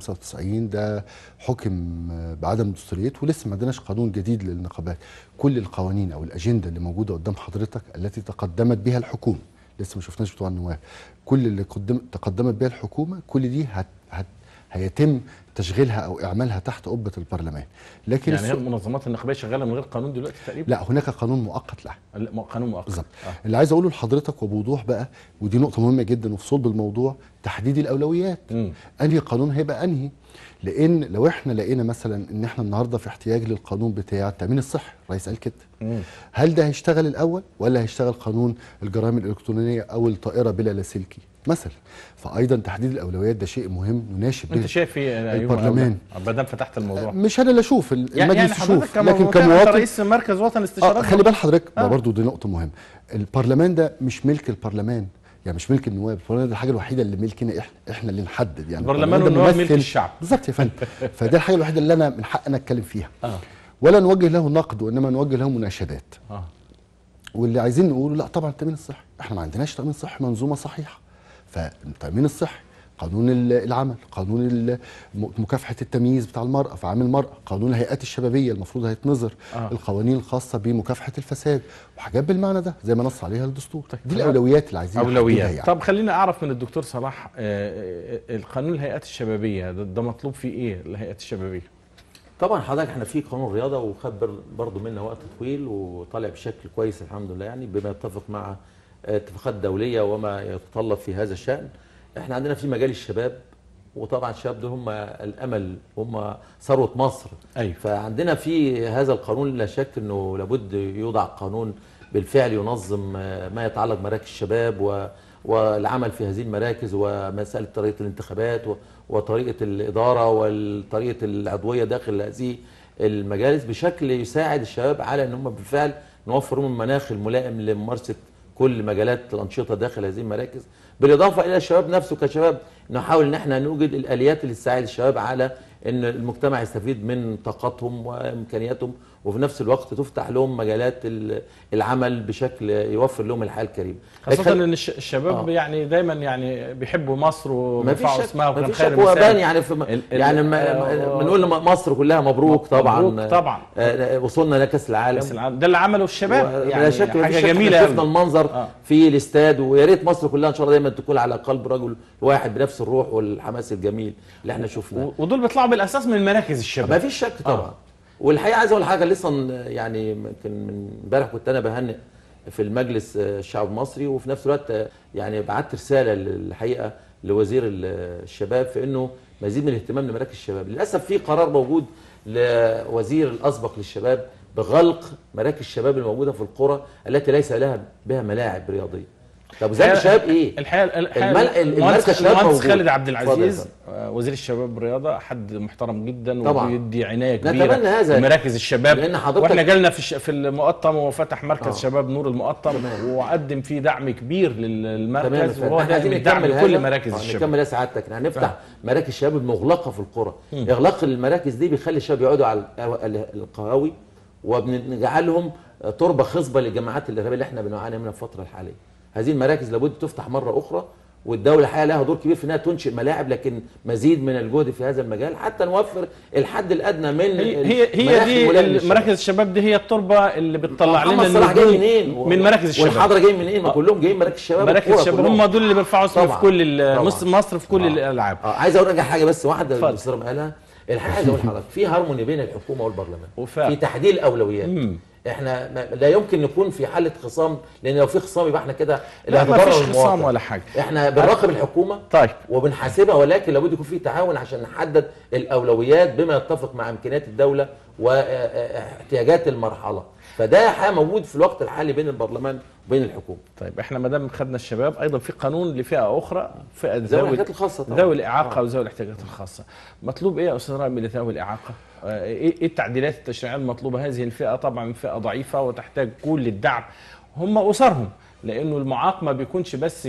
95 ده حكم آه، بعدم الدستوريات ولسه ما عندناش قانون جديد للنقابات كل القوانين او الاجنده اللي موجوده قدام حضرتك التي تقدمت بها الحكومه لسه ما شفناش بتوع النواب كل اللي قدم تقدمت بها الحكومه كل دي هت هت هيتم تشغيلها او اعمالها تحت قبه البرلمان لكن يعني هي السؤال- المنظمات النقابيه شغاله من غير قانون دلوقتي تقريبا لا هناك قانون مؤقت لها لا م- قانون مؤقت بالظبط آه. اللي عايز اقوله لحضرتك وبوضوح بقى ودي نقطه مهمه جدا وفي صلب الموضوع تحديد الاولويات مم. انهي قانون هيبقى انهي لان لو احنا لقينا مثلا ان احنا النهارده في احتياج للقانون بتاع التامين الصحي الرئيس قال كده مم. هل ده هيشتغل الاول ولا هيشتغل قانون الجرائم الالكترونيه او الطائره بلا لاسلكي مثلا فايضا تحديد الاولويات ده شيء مهم نناشد به انت شايف ايه يا أيوب البرلمان. ما دام فتحت الموضوع مش انا اللي اشوف يعني المجلس يعني حضرتك يشوف كم- لكن كم- أنت كمواطن رئيس مركز وطن الاستشارات اه خلي بال حضرتك آه. ده برضه دي نقطه مهمه البرلمان ده مش ملك البرلمان يعني مش ملك النواب البرلمان ده الحاجه الوحيده اللي ملكنا احنا احنا اللي نحدد يعني البرلمان ده والنواب ممثل- ملك الشعب. بالظبط يا فندم فده الحاجه الوحيده اللي انا من حقنا اتكلم فيها اه ولا نوجه له نقد وانما نوجه له مناشدات اه واللي عايزين نقوله لا طبعا التامين الصحي احنا ما عندناش تامين صحي منظومه صحيحه فالتامين الصحي قانون ال- العمل قانون ال- م- مكافحه التمييز بتاع المراه في عامل المراه قانون الهيئات الشبابيه المفروض هيتنظر آه. القوانين الخاصه بمكافحه الفساد وحاجات بالمعنى ده زي ما نص عليها الدستور طيب. دي الاولويات اللي عايزين نحددها اولويات يعني. طب خلينا اعرف من الدكتور صلاح آه، آه، القانون الهيئات الشبابيه ده, ده مطلوب فيه ايه الهيئات الشبابيه طبعا حضرتك احنا في قانون رياضه وخد بر- برضه منا وقت طويل وطالع بشكل كويس الحمد لله يعني بما يتفق مع اتفاقات دوليه وما يتطلب في هذا الشان احنا عندنا في مجال الشباب وطبعا الشباب دول هم الامل هم ثروه مصر أيوة. فعندنا في هذا القانون لا شك انه لابد يوضع قانون بالفعل ينظم آه، ما يتعلق بمراكز الشباب و والعمل في هذه المراكز ومساله طريقه الانتخابات و- وطريقه الاداره وطريقه العضويه داخل هذه المجالس بشكل يساعد الشباب على ان هم بالفعل نوفر لهم المناخ الملائم لممارسه كل مجالات الانشطه داخل هذه المراكز بالاضافه الى الشباب نفسه كشباب نحاول ان احنا نوجد الاليات اللي تساعد الشباب على ان المجتمع يستفيد من طاقتهم وامكانياتهم وفي نفس الوقت تفتح لهم مجالات ال- العمل بشكل يوفر لهم الحياه الكريمه خاصة خل- ان الش- الشباب آه. يعني دايما يعني بيحبوا مصر ما فيش وبيرفعوا شك اسمها ما وكان فيش خير شك هو مثال. بان يعني في ال- ال- يعني ما- آه، بنقول لما مصر كلها مبروك طبعا مبروك طبعا. آه، وصلنا لكاس العالم كأس العالم. ده اللي عمله الشباب و- يعني لا شك ما حاجه فيش شك جميله إحنا شفنا قوي المنظر آه. في الاستاد ويا ريت مصر كلها ان شاء الله دايما تكون على قلب رجل واحد بنفس الروح والحماس الجميل اللي احنا شفناه و- ودول بيطلعوا بالاساس من مراكز ما الشباب فيش شك طبعا والحقيقه عايز اقول حاجه لسه ن- يعني يمكن من امبارح كنت انا بهنئ في المجلس آه، الشعب المصري وفي نفس الوقت آه، يعني بعت رساله للحقيقه لوزير ال- الشباب في انه مزيد من الاهتمام لمراكز الشباب للاسف في قرار موجود لوزير الاسبق للشباب بغلق مراكز الشباب الموجوده في القرى التي ليس لها بها ملاعب رياضيه طب وزاره الشباب ايه الحقيقه الحقيقه المل- المركز المهندس الشباب المهندس موجود. خالد عبد اتفضل يا العزيز فندم. آه، وزير الشباب والرياضه حد محترم جدا طبعا. وبيدي عنايه كبيره نتمنى هذا. لمراكز الشباب لأن حضرتك- واحنا جالنا في الش- في المقطم وفتح مركز آه. شباب نور المقطم تمام. وقدم فيه دعم كبير تمام للمركز فعلا. وهو احنا عايزين داعم الدعم نكمل لكل هذا. مراكز آه، الشباب نكمل يا سعادتك احنا هنفتح فعلا. مراكز الشباب المغلقه في القرى اغلاق المراكز دي بيخلي الشباب يقعدوا على القهوة- ال- القهاوي وبنجعلهم تربه خصبه للجماعات الارهابيه اللي احنا بنعاني منها في الفتره الحاليه هذه المراكز لابد تفتح مره اخرى والدوله الحقيقه لها دور كبير في انها تنشئ ملاعب لكن مزيد من الجهد في هذا المجال حتى نوفر الحد الادنى من هي هي, هي المناخ دي الملائم للشباب. مراكز الشباب دي هي التربه اللي بتطلع لنا محمد صلاح جاي النجوم منين من مراكز الشباب والحضره جاي منين ما آه. كلهم جايين مراكز الشباب مراكز والكورة الشباب كلهم. هم دول اللي بيرفعوا اسم في طبعاً. كل ال- طبعاً. مصر مصر في كل آه. الالعاب اه عايز اقول لك حاجه بس واحده اتفضل. الاستاذ قالها الحقيقه عايز اقول لحضرتك في هارموني بين الحكومه والبرلمان وفعلا. في تحديد الاولويات مم. احنا ما لا يمكن نكون في حاله خصام لان لو في خصام يبقى احنا كده اللي لا ما هيتضرر فيش المواطن. خصام ولا حاجه احنا بنراقب الحكومه طيب وبنحاسبها ولكن لابد يكون في تعاون عشان نحدد الاولويات بما يتفق مع امكانيات الدوله واحتياجات المرحله فده حاجه موجود في الوقت الحالي بين البرلمان وبين الحكومه طيب احنا ما دام خدنا الشباب ايضا في قانون لفئه اخرى فئه ذوي ذوي الاحتياجات الخاصه طبعا ذوي الاعاقه وذوي الاحتياجات الخاصه مطلوب ايه يا استاذ رامي لذوي الاعاقه آه، ايه إيه التعديلات التشريعيه المطلوبه هذه الفئه طبعا فئه ضعيفه وتحتاج كل الدعم هم اسرهم لانه المعاق ما بيكونش بس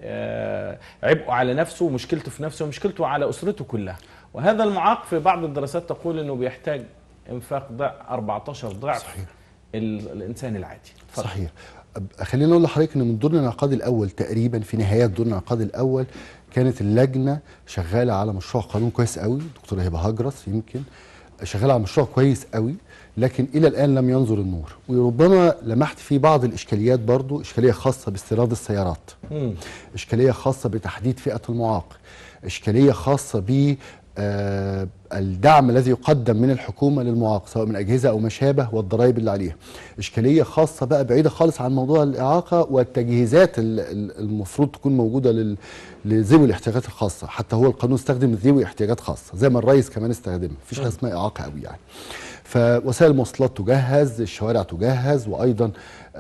آه، عبء على نفسه ومشكلته في نفسه ومشكلته على اسرته كلها وهذا المعاق في بعض الدراسات تقول انه بيحتاج انفاق ضع 14 ضعف صحيح. ال- الانسان العادي اتفضل. صحيح أب- خلينا اقول لحضرتك ان من دور الانعقاد الاول تقريبا في نهايات دور الانعقاد الاول كانت اللجنه شغاله على مشروع قانون كويس قوي دكتوره هبه هجرس يمكن شغاله على مشروع كويس قوي لكن الى الان لم ينظر النور وربما لمحت فيه بعض الاشكاليات برضو اشكاليه خاصه باستيراد السيارات مم. اشكاليه خاصه بتحديد فئه المعاق اشكاليه خاصه ب آه، الدعم الذي يقدم من الحكومه للمعاق سواء من اجهزه او ما شابه والضرائب اللي عليها اشكاليه خاصه بقى بعيده خالص عن موضوع الاعاقه والتجهيزات ال- ال- المفروض تكون موجوده لل- لذوي الاحتياجات الخاصه حتى هو القانون استخدم ذوي احتياجات خاصه زي ما الرئيس كمان استخدمها مفيش حاجه اسمها اعاقه قوي يعني فوسائل المواصلات تجهز الشوارع تجهز وايضا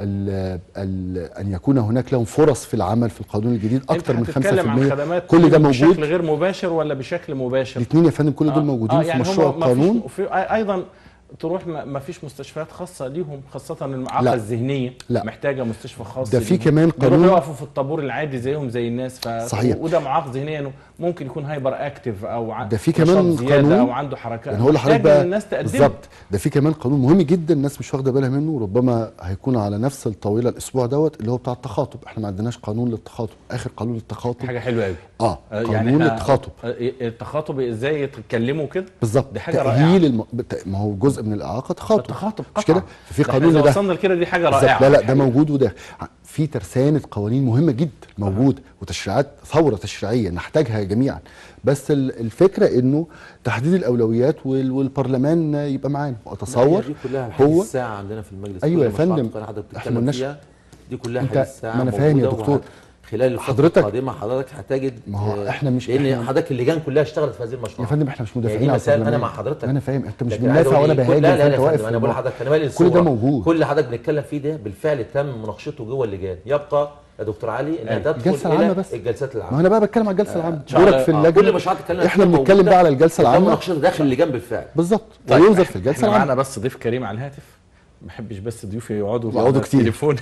ال ال ان يكون هناك لهم فرص في العمل في القانون الجديد اكثر من انت هتتكلم عن 5% خدمات كل ده بشكل موجود غير مباشر ولا بشكل مباشر الاثنين يا فندم كل دول موجودين في هم مشروع ما فيش- القانون وفي ايضا تروح ما ما فيش مستشفيات خاصه ليهم خاصه المعاقه لا. الذهنيه لا. محتاجه مستشفى خاص ده في ليهم. كمان بيروحوا قانون- يقفوا في الطابور العادي زيهم زي الناس ف... صحيح. وده معاق ذهنيا انه ممكن يكون هايبر اكتف او ع- ده في نشاط كمان زياده قانون او عنده حركات يعني هقول لحضرتك محتاج بقى إن الناس تقدمه بالظبط ده في كمان قانون مهم جدا الناس مش واخده بالها منه ربما هيكون على نفس الطاوله الاسبوع دوت اللي هو بتاع التخاطب احنا ما عندناش قانون للتخاطب اخر قانون للتخاطب حاجه حلوه قوي اه قانون إحنا- للتخاطب آه، التخاطب ازاي يتكلموا كده بالظبط دي حاجة تأهيل الم... بت- ما هو جزء من الاعاقه تخاطب التخاطب مش كده ففي ده قانون إحنا إذا ده وصلنا لكده دي حاجه بالظبط. رائعه لا لا ده الحقيقة. موجود وده في ترسانه قوانين مهمه جدا موجود وتشريعات ثوره تشريعيه نحتاجها جميعا بس ال- الفكره انه تحديد الاولويات وال- والبرلمان يبقى معانا واتصور دي كلها الحديث هو الساعه عندنا في المجلس أيوة كل يا المشروعات فندم. القانون حضرتك إحنا بتتكلم ملناش- فيها دي كلها أنت- حديث الساعه ما أنا فاهم يا موجودة دكتور. وهت- خلال الفتره حضرتك- القادمه حضرتك هتجد ما هو آه، إحنا مش- لان إحنا- حضرتك اللجان كلها اشتغلت في هذه المشروعات يا فندم احنا مش يعني مدافعين دي على مسائل انا البرلمان. مع حضرتك انا فاهم انت مش لكن عايز بتدافع أقول ولا إيه، كل- بهاجم لا لا فانت لا واقف فندم، انا بقول لحضرتك انا مالي كل ده الصور. موجود كل اللي حضرتك بنتكلم فيه ده بالفعل تم مناقشته جوه اللجان يبقى يا دكتور علي انها أيوة. تدخل الجلسة الى العامة بس. الجلسات ما العامه انا بقى بتكلم على الجلسه العامه شاء الله. دورك في آه، اللجنه كل مشروعات اتكلمنا احنا فيها بنتكلم موجودة. بقى على الجلسه تم العامه مناقشتها داخل اللجان بالفعل بالظبط طيب وينظر إحنا- في الجلسه احنا العامه معانا بس ضيف كريم على الهاتف ما بحبش بس ضيوفي يقعدوا يقعدوا على كتير. التليفون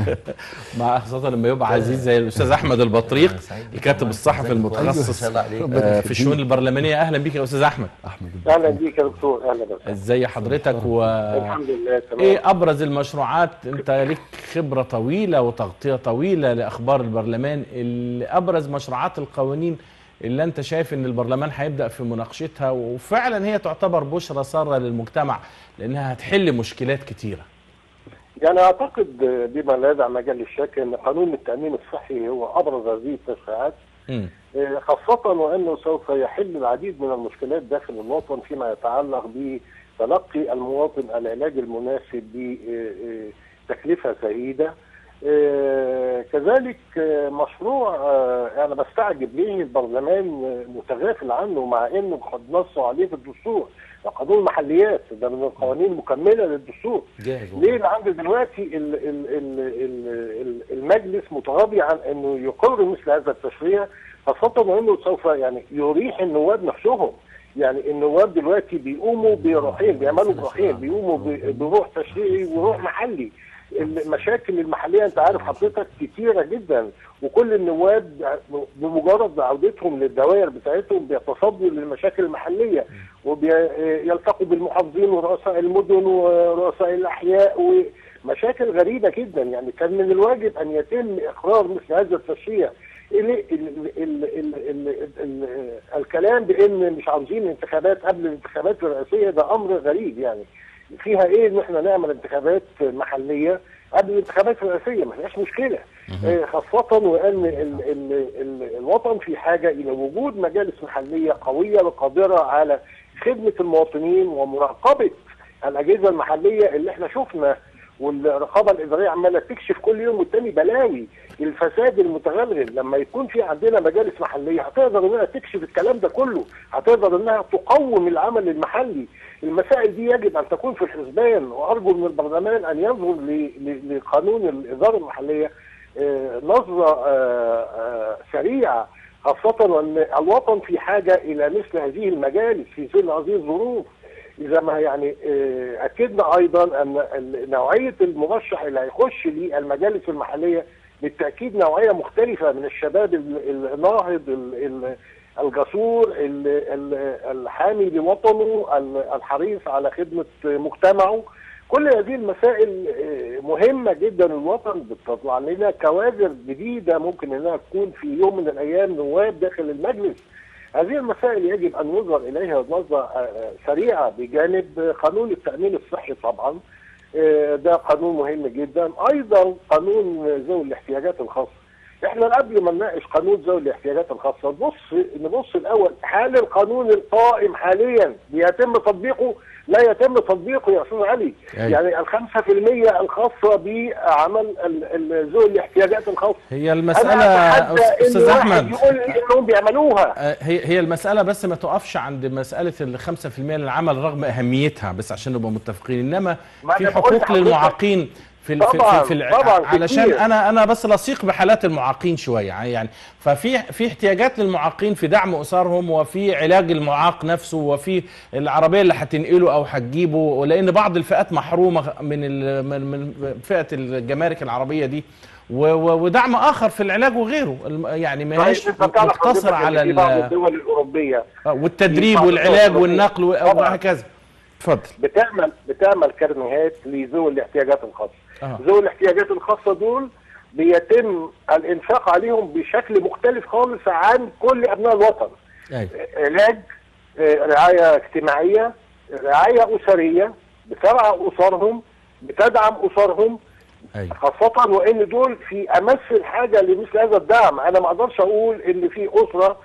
مع خاصه لما يبقى عزيز زي الاستاذ احمد البطريق الكاتب الصحفي المتخصص الله عليك. آه، في الشؤون البرلمانيه اهلا بيك يا استاذ احمد احمد اهلا بيك يا دكتور اهلا بك ازي حضرتك و الحمد لله تمام ايه ابرز المشروعات انت ليك خبره طويله وتغطيه طويله لاخبار البرلمان اللي ابرز مشروعات القوانين اللي انت شايف ان البرلمان هيبدا في مناقشتها وفعلا هي تعتبر بشرى ساره للمجتمع لانها هتحل مشكلات كتيره يعني اعتقد بما لا يدع مجال للشك ان قانون التامين الصحي هو ابرز هذه التشريعات مم. آه، خاصة وأنه سوف يحل العديد من المشكلات داخل الوطن فيما يتعلق بتلقي المواطن العلاج المناسب بتكلفة زهيدة آه، كذلك آه، مشروع آه، أنا بستعجب ليه البرلمان آه، متغافل عنه مع أنه قد نصوا عليه في الدستور ده قانون المحليات ده من القوانين المكملة للدستور جاهز ليه لعند دلوقتي ال ال ال ال ال المجلس متغاضي عن انه يقر مثل هذا التشريع خاصة وانه سوف يعني يريح النواب نفسهم يعني النواب دلوقتي بيقوموا بروحين بيعملوا بروحين بيقوموا ب- بروح تشريعي وروح محلي المشاكل المحليه انت عارف حضرتك كتيره جدا وكل النواب بمجرد عودتهم للدوائر بتاعتهم بيتصدوا للمشاكل المحليه وبيلتقوا بالمحافظين ورؤساء المدن ورؤساء الاحياء ومشاكل غريبه جدا يعني كان من الواجب ان يتم اقرار مثل هذا التشريع ال ال ال ال ال ال ال الكلام بان مش عاوزين انتخابات قبل الانتخابات الرئاسيه ده امر غريب يعني فيها ايه ان احنا نعمل انتخابات محليه قبل الانتخابات الرئاسيه ما فيهاش مشكله آه، خاصه وان ال ال ال الوطن في حاجه الى وجود مجالس محليه قويه وقادره على خدمه المواطنين ومراقبه الاجهزه المحليه اللي احنا شفنا والرقابه الاداريه عماله تكشف كل يوم والتاني بلاوي الفساد المتغلغل لما يكون في عندنا مجالس محليه هتقدر انها تكشف الكلام ده كله هتقدر انها تقوم العمل المحلي المسائل دي يجب ان تكون في الحسبان وارجو من البرلمان ان ينظر ل- ل- لقانون الاداره المحليه آه، نظره آه، آه، سريعه خاصه وان الوطن في حاجه الى مثل هذه المجالس في ظل هذه الظروف اذا ما يعني آه، اكدنا ايضا ان ال- نوعيه المرشح اللي هيخش للمجالس المحليه بالتاكيد نوعيه مختلفه من الشباب ال- الناهض ال- ال- الجسور ال- ال- الحامي لوطنه ال- الحريص على خدمه مجتمعه كل هذه المسائل آه، مهمه جدا للوطن بتطلع لنا كوادر جديده ممكن انها تكون في يوم من الايام نواب داخل المجلس هذه المسائل يجب ان ينظر اليها نظره آه، سريعه بجانب قانون التامين الصحي طبعا آه، ده قانون مهم جدا ايضا قانون ذوي الاحتياجات الخاصه احنا قبل ما نناقش قانون ذوي الاحتياجات الخاصه نبص نبص الاول هل القانون القائم حاليا بيتم تطبيقه لا يتم تطبيقه يا استاذ علي أيوة. يعني الخمسة في المية الخاصة بعمل ال- ال- ذوي الاحتياجات الخاصة هي أنا المساله أتحدى إن استاذ واحد احمد يقول لي انهم بيعملوها آه، هي هي المسألة بس ما تقفش عند مسألة ال 5% للعمل رغم أهميتها بس عشان نبقى متفقين إنما ما في أنا بقول حقوق لحضرتك. للمعاقين في ال- في طبعاً، في, في الع- طبعاً علشان كتير. انا انا بس لصيق بحالات المعاقين شويه يعني ففي في احتياجات للمعاقين في دعم اسرهم وفي علاج المعاق نفسه وفي العربيه اللي هتنقله او هتجيبه ولان بعض الفئات محرومه من ال- من من فئه الجمارك العربيه دي و- و- ودعم اخر في العلاج وغيره الم- يعني ما هيش طيب، أنت تعرف مقتصر حضرتك على إن في بعض ال- الدول الأوروبية آه، والتدريب في والعلاج بعض الدول والنقل و- طبعاً. وهكذا اتفضل بتعمل بتعمل كارنيهات لذوي الاحتياجات الخاصة آه. ذوي الاحتياجات الخاصة دول بيتم الإنفاق عليهم بشكل مختلف خالص عن كل أبناء الوطن ايوه علاج آه، رعاية اجتماعية رعاية أسرية بترعى أسرهم بتدعم أسرهم ايوه خاصة وإن دول في أمس الحاجة لمثل هذا الدعم أنا ما أقدرش أقول إن في أسرة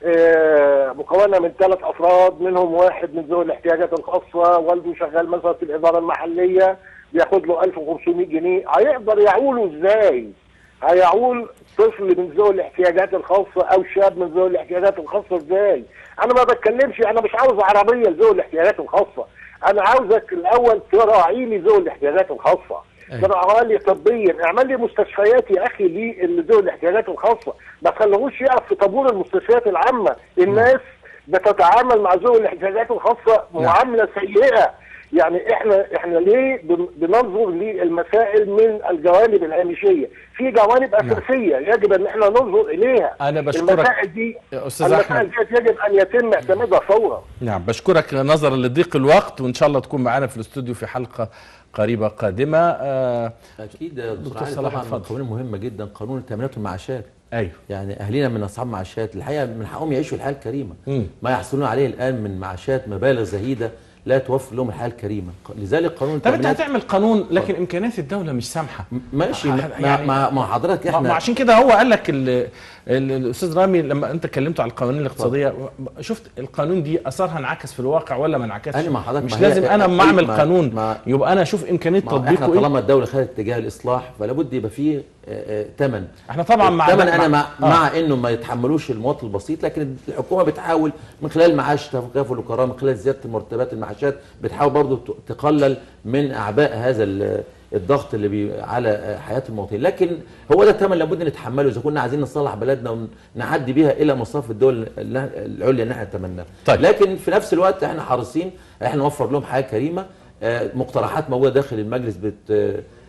آه، مكونة من ثلاث أفراد منهم واحد من ذوي الاحتياجات الخاصة والده شغال مثلا في الإدارة المحلية بياخد له 1500 جنيه هيقدر يعوله إزاي؟ هيعول طفل من ذوي الاحتياجات الخاصة أو شاب من ذوي الاحتياجات الخاصة إزاي؟ أنا ما بتكلمش أنا مش عاوز عربية لذوي الاحتياجات الخاصة أنا عاوزك الأول تراعي لي ذوي الاحتياجات الخاصة أيوة. تراعي لي طبيا اعمل لي مستشفيات يا أخي لذوي الاحتياجات الخاصة ما تخليهوش يقف في طابور المستشفيات العامة الناس بتتعامل مع ذوي الاحتياجات الخاصة معاملة سيئة يعني احنا احنا ليه بن- بننظر للمسائل من الجوانب الهامشيه في جوانب اساسيه يجب ان احنا ننظر اليها أنا بشكرك المسائل دي يا أستاذ المسائل أحمد. دي يجب ان يتم اعتمادها فورا نعم بشكرك نظرا لضيق الوقت وان شاء الله تكون معنا في الاستوديو في حلقه قريبه قادمه آه اكيد يا دكتور دكتور علي صلاح، طبعا اتفضل. من القوانين مهمه جدا قانون التامينات والمعاشات ايوه يعني اهالينا من اصحاب معاشات الحقيقه من حقهم يعيشوا الحياه الكريمه مم. ما يحصلون عليه الان من معاشات مبالغ زهيده لا توفر لهم الحياه الكريمه لذلك قانون طب انت التامينات هتعمل قانون لكن امكانيات الدوله مش سامحه ماشي يعني- مع, مع, مع حضرتك ما ما احنا عشان كده هو قال لك ال- ال- الاستاذ رامي لما انت كلمته على القوانين الاقتصاديه شفت القانون دي اثرها انعكس في الواقع ولا ما انعكسش أنا مع حضرتك، مش ما هي- لازم انا لما اعمل ما- قانون ما- يبقى انا اشوف امكانيه ما احنا تطبيقه ايه طالما الدوله خدت اتجاه الاصلاح فلا بد يبقى فيه ثمن احنا طبعا مع الثمن ده- انا مع, آه. مع انه ما يتحملوش المواطن البسيط لكن الحكومه بتحاول من خلال معاش تكافل وكرامه من خلال زياده المرتبات المعاشات بتحاول برضو ت- تقلل من اعباء هذا ال- الضغط اللي بي على حياه المواطنين لكن هو ده الثمن لابد نتحمله اذا كنا عايزين نصلح بلدنا ونعدي بيها الى مصاف الدول الل- العليا اللي احنا نتمناها طيب. لكن في نفس الوقت احنا حريصين احنا نوفر لهم حياه كريمه آه، مقترحات موجوده داخل المجلس بت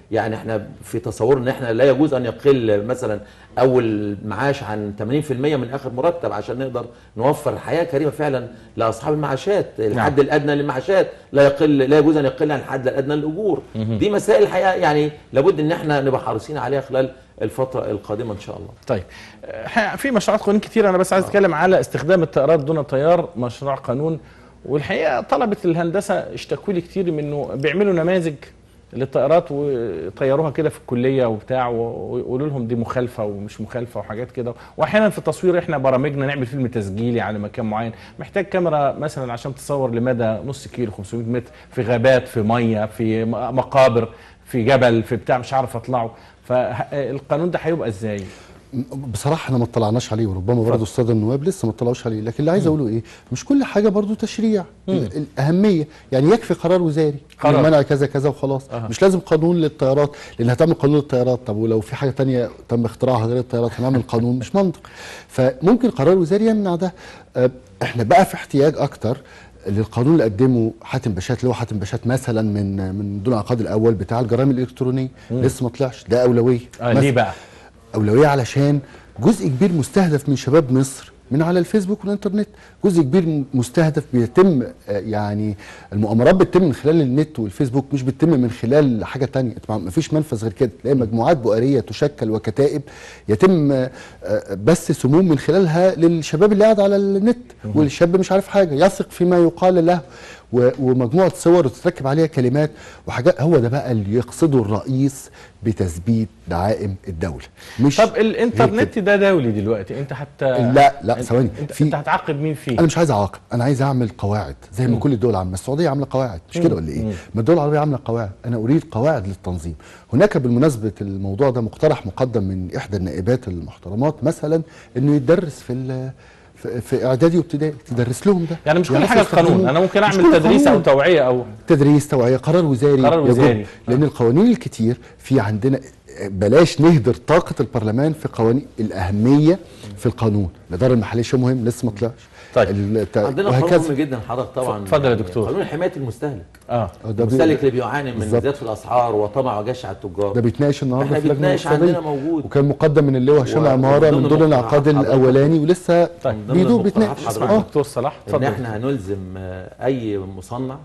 يعني احنا في تصور ان احنا لا يجوز ان يقل مثلا اول معاش عن 80% من اخر مرتب عشان نقدر نوفر حياه كريمه فعلا لاصحاب المعاشات الحد الادنى للمعاشات لا يقل لا يجوز ان يقل عن الحد الادنى للاجور دي مسائل الحقيقه يعني لابد ان احنا نبقى حريصين عليها خلال الفتره القادمه ان شاء الله طيب آه، في مشروعات قانون كتير انا بس عايز اتكلم على استخدام الطائرات دون طيار مشروع قانون والحقيقه طلبه الهندسه اشتكوا لي كتير من انه بيعملوا نماذج للطائرات وطيروها كده في الكليه وبتاع ويقولوا لهم دي مخالفه ومش مخالفه وحاجات كده واحيانا في التصوير احنا برامجنا نعمل فيلم تسجيلي على مكان معين محتاج كاميرا مثلا عشان تصور لمدى نص كيلو 500 متر في غابات في ميه في م- مقابر في جبل في بتاع مش عارف اطلعه فالقانون ده هيبقى ازاي؟ بصراحه احنا ما اطلعناش عليه وربما برضه الساده النواب لسه ما اطلعوش عليه لكن اللي عايز اقوله ايه مش كل حاجه برضه تشريع ال- الاهميه يعني يكفي قرار وزاري قرار. منع كذا كذا وخلاص أها. مش لازم قانون للطيارات لان هتعمل قانون للطيارات طب ولو في حاجه تانية تم اختراعها غير الطيارات هنعمل قانون مش منطق فممكن قرار وزاري يمنع ده آه، احنا بقى في احتياج اكتر للقانون اللي قدمه حاتم باشات اللي هو حاتم باشات مثلا من من دون العقاد الاول بتاع الجرائم الالكترونيه لسه ما طلعش ده اولويه آه مثلاً. ليه بقى؟ اولويه علشان جزء كبير مستهدف من شباب مصر من على الفيسبوك والانترنت جزء كبير مستهدف بيتم آه، يعني المؤامرات بتتم من خلال النت والفيسبوك مش بتتم من خلال حاجه تانية ما فيش منفذ غير كده تلاقي مجموعات بؤريه تشكل وكتائب يتم آه، آه، بث سموم من خلالها للشباب اللي قاعد على النت والشاب مش عارف حاجه يثق فيما يقال له و- ومجموعه صور وتتركب عليها كلمات وحاجات هو ده بقى اللي يقصده الرئيس بتثبيت دعائم الدوله مش طب غير الانترنت ده دولي دلوقتي انت حتى لا لا أنت- ثواني انت, في انت هتعاقب مين فيه؟ انا مش عايز اعاقب انا عايز اعمل قواعد زي ما كل الدول عامله السعوديه عامله قواعد مش كده ولا ايه ما الدول العربيه عامله قواعد انا اريد قواعد للتنظيم هناك بالمناسبه الموضوع ده مقترح مقدم من احدى النائبات المحترمات مثلا انه يتدرس في ال- في- في اعدادي وابتدائي تدرس لهم ده يعني مش كل يعرفوا حاجه القانون يستخدموه. انا ممكن مش اعمل كل تدريس او قانون. توعيه او تدريس توعيه قرار وزاري قرار يجب. وزاري. لان القوانين الكتير في عندنا بلاش نهدر طاقه البرلمان في قوانين الاهميه في القانون الاداره المحليه شيء مهم لسه ما طلعش طيب. الت- عندنا قانون وهكذا مهم جدا حضرتك طبعا اتفضل يا يعني دكتور. قانون حمايه المستهلك اه ده بي- المستهلك اللي بيعاني من بالظبط. زياده في الاسعار وطمع وجشع التجار ده بيتناقش النهارده احنا في اللجنه بيتناقش الاقتصاديه عندنا موجود وكان مقدم من اللواء هشام و- عماره ومن من ضمن دون العقاد المقترحات الاولاني ولسه طيب. ضمن بيدوب المقترحات بيتناقش حضرتك. اه دكتور صلاح ان اتفضل احنا هنلزم آه، اي مصنع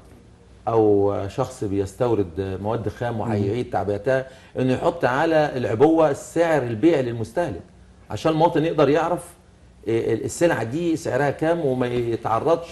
او شخص بيستورد مواد خام وهيعيد تعبئتها انه يحط على العبوه سعر البيع للمستهلك عشان المواطن يقدر يعرف آه، السلعه دي سعرها كام وما يتعرضش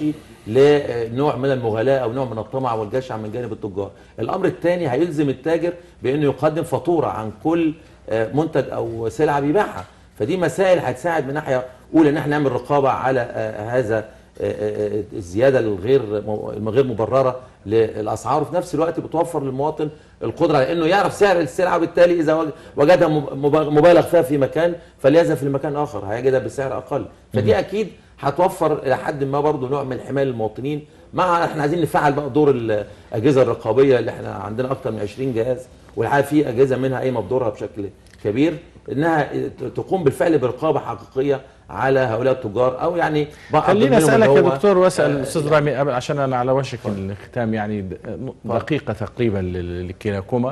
لنوع من المغالاه او نوع من الطمع والجشع من جانب التجار. الامر الثاني هيلزم التاجر بانه يقدم فاتوره عن كل آه، منتج او سلعه بيبيعها. فدي مسائل هتساعد من ناحيه اولى ان احنا نعمل رقابه على آه، هذا آه، آه، الزياده الغير الغير مبرره للاسعار وفي نفس الوقت بتوفر للمواطن القدره على انه يعرف سعر السلعه وبالتالي اذا وج- وجدها مب- مب- مبالغ فيها في مكان فليذهب في مكان اخر هيجدها بسعر اقل فدي اكيد هتوفر الى حد ما برضه نوع من حمايه المواطنين مع احنا عايزين نفعل بقى دور الاجهزه الرقابيه اللي احنا عندنا اكثر من 20 جهاز والحقيقه في اجهزه منها قايمه بدورها بشكل كبير انها تقوم بالفعل برقابه حقيقيه على هؤلاء التجار او يعني بعض خليني منهم اسالك اللي يا هو- دكتور واسال آه، الاستاذ رامي قبل عشان انا على وشك الختام يعني د- دقيقه تقريبا لل- لكلاكما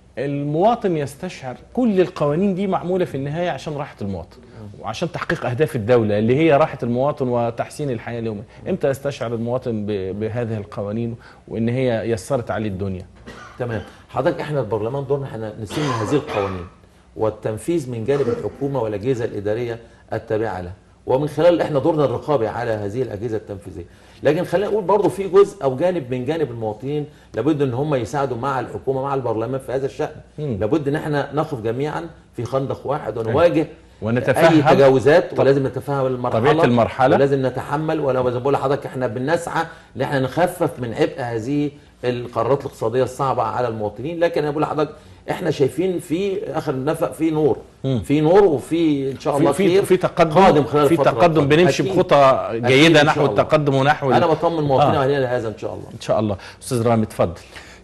المواطن يستشعر كل القوانين دي معموله في النهايه عشان راحه المواطن وعشان تحقيق اهداف الدوله اللي هي راحه المواطن وتحسين الحياه اليوميه امتى يستشعر المواطن ب- بهذه القوانين وان هي يسرت عليه الدنيا تمام حضرتك احنا البرلمان دورنا احنا نسن هذه القوانين والتنفيذ من جانب الحكومه والاجهزه الاداريه التابعه لها ومن خلال احنا دورنا الرقابي على هذه الاجهزه التنفيذيه لكن خلينا نقول برضه في جزء او جانب من جانب المواطنين لابد ان هم يساعدوا مع الحكومه مع البرلمان في هذا الشان مم. لابد ان احنا نقف جميعا في خندق واحد ونواجه ونتفهم اي تجاوزات طب- ولازم نتفهم المرحله طبيعة المرحلة. ولازم نتحمل ولو زي ما بقول لحضرتك احنا بنسعى ان احنا نخفف من عبء هذه القرارات الاقتصاديه الصعبه على المواطنين لكن انا بقول لحضرتك احنا شايفين في اخر النفق في نور مم. في نور وفي ان شاء الله في في خير في تقدم قادم خلال في الفترة تقدم القادمة. بنمشي أكيد. بخطى أكيد جيده إن نحو شاء الله. التقدم ونحو انا بطمن مواطنينا آه. واهلنا لهذا ان شاء الله ان شاء الله استاذ رامي اتفضل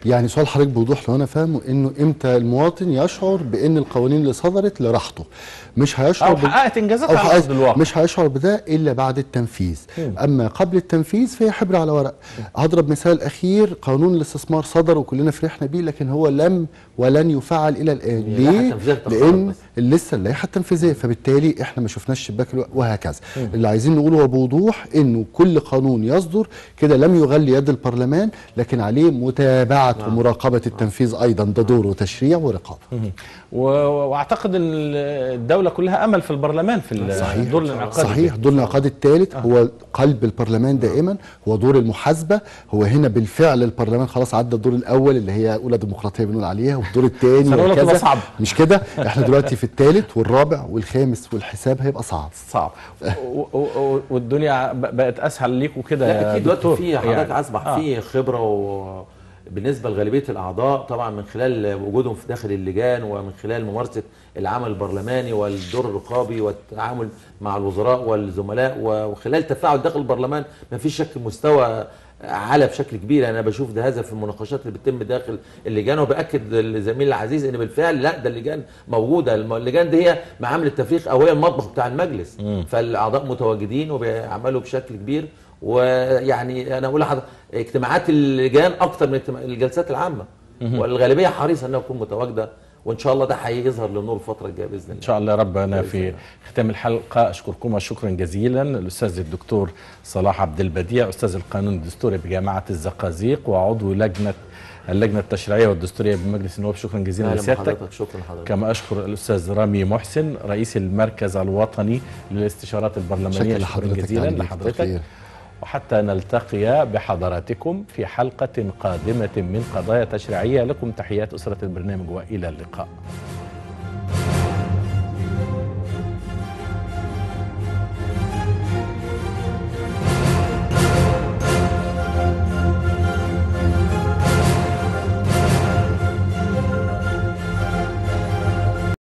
يعني سؤال حضرتك بوضوح لو انا فاهمه انه امتى المواطن يشعر بان القوانين اللي صدرت لراحته مش هيشعر او بال- حققت انجازات أو على حقق- ارض الواقع مش هيشعر بده الا بعد التنفيذ اما قبل التنفيذ فهي حبر على ورق هضرب مثال اخير قانون الاستثمار صدر وكلنا فرحنا بيه لكن هو لم ولن يفعل الى الان اللائحة ليه التنفيذية اتأخرت لان بس. لسه اللائحه التنفيذيه فبالتالي احنا ما شفناش شباك الوقت وهكذا اللي عايزين نقوله هو بوضوح انه كل قانون يصدر كده لم يغلي يد البرلمان لكن عليه متابعه ومراقبه التنفيذ ايضا ده دوره تشريع ورقابه و- واعتقد ان الدوله كلها امل في البرلمان في ال- صحيح دور الانعقاد صحيح دور الانعقاد الثالث هو قلب البرلمان دائما هو دور المحاسبه هو هنا بالفعل البرلمان خلاص عدى الدور الاول اللي هي اولى ديمقراطيه بنقول عليها والدور الثاني سنة أولى تبقى صعبة. مش كده احنا دلوقتي في الثالث والرابع والخامس والحساب هيبقى صعب صعب و- و- و- والدنيا ب- بقت اسهل ليكوا كده لا يا اكيد دلوقتي دكتور. في حضرتك يعني. اصبح آه. في خبره و بالنسبه لغالبيه الاعضاء طبعا من خلال وجودهم في داخل اللجان ومن خلال ممارسه العمل البرلماني والدور الرقابي والتعامل مع الوزراء والزملاء وخلال التفاعل داخل البرلمان ما فيش شك مستوى على بشكل كبير انا بشوف ده هذا في المناقشات اللي بتتم داخل اللجان وباكد للزميل العزيز ان بالفعل لا ده اللجان موجوده الم- اللجان دي هي معامل التفريق او هي المطبخ بتاع المجلس فالاعضاء متواجدين وبيعملوا بشكل كبير ويعني انا اقول لحضرتك اجتماعات اللجان اكتر من اجتماع- الجلسات العامه والغالبيه حريصه انها تكون متواجده وان شاء الله ده هيظهر للنور الفتره الجايه باذن الله ان شاء الله يا رب انا في ختام الحلقه اشكركم شكرا جزيلا الاستاذ الدكتور صلاح عبد البديع استاذ القانون الدستوري بجامعه الزقازيق وعضو لجنه اللجنه التشريعيه والدستوريه بمجلس النواب شكرا جزيلا اهلا لسيادتك بحضرتك شكرا لحضرتك كما اشكر الاستاذ رامي محسن رئيس المركز الوطني للاستشارات البرلمانيه شكرا شكرا لحضرتك جزيلا يعني لحضرتك بالتوفيق. وحتى نلتقي بحضراتكم في حلقه قادمه من قضايا تشريعيه لكم تحيات اسره البرنامج والى اللقاء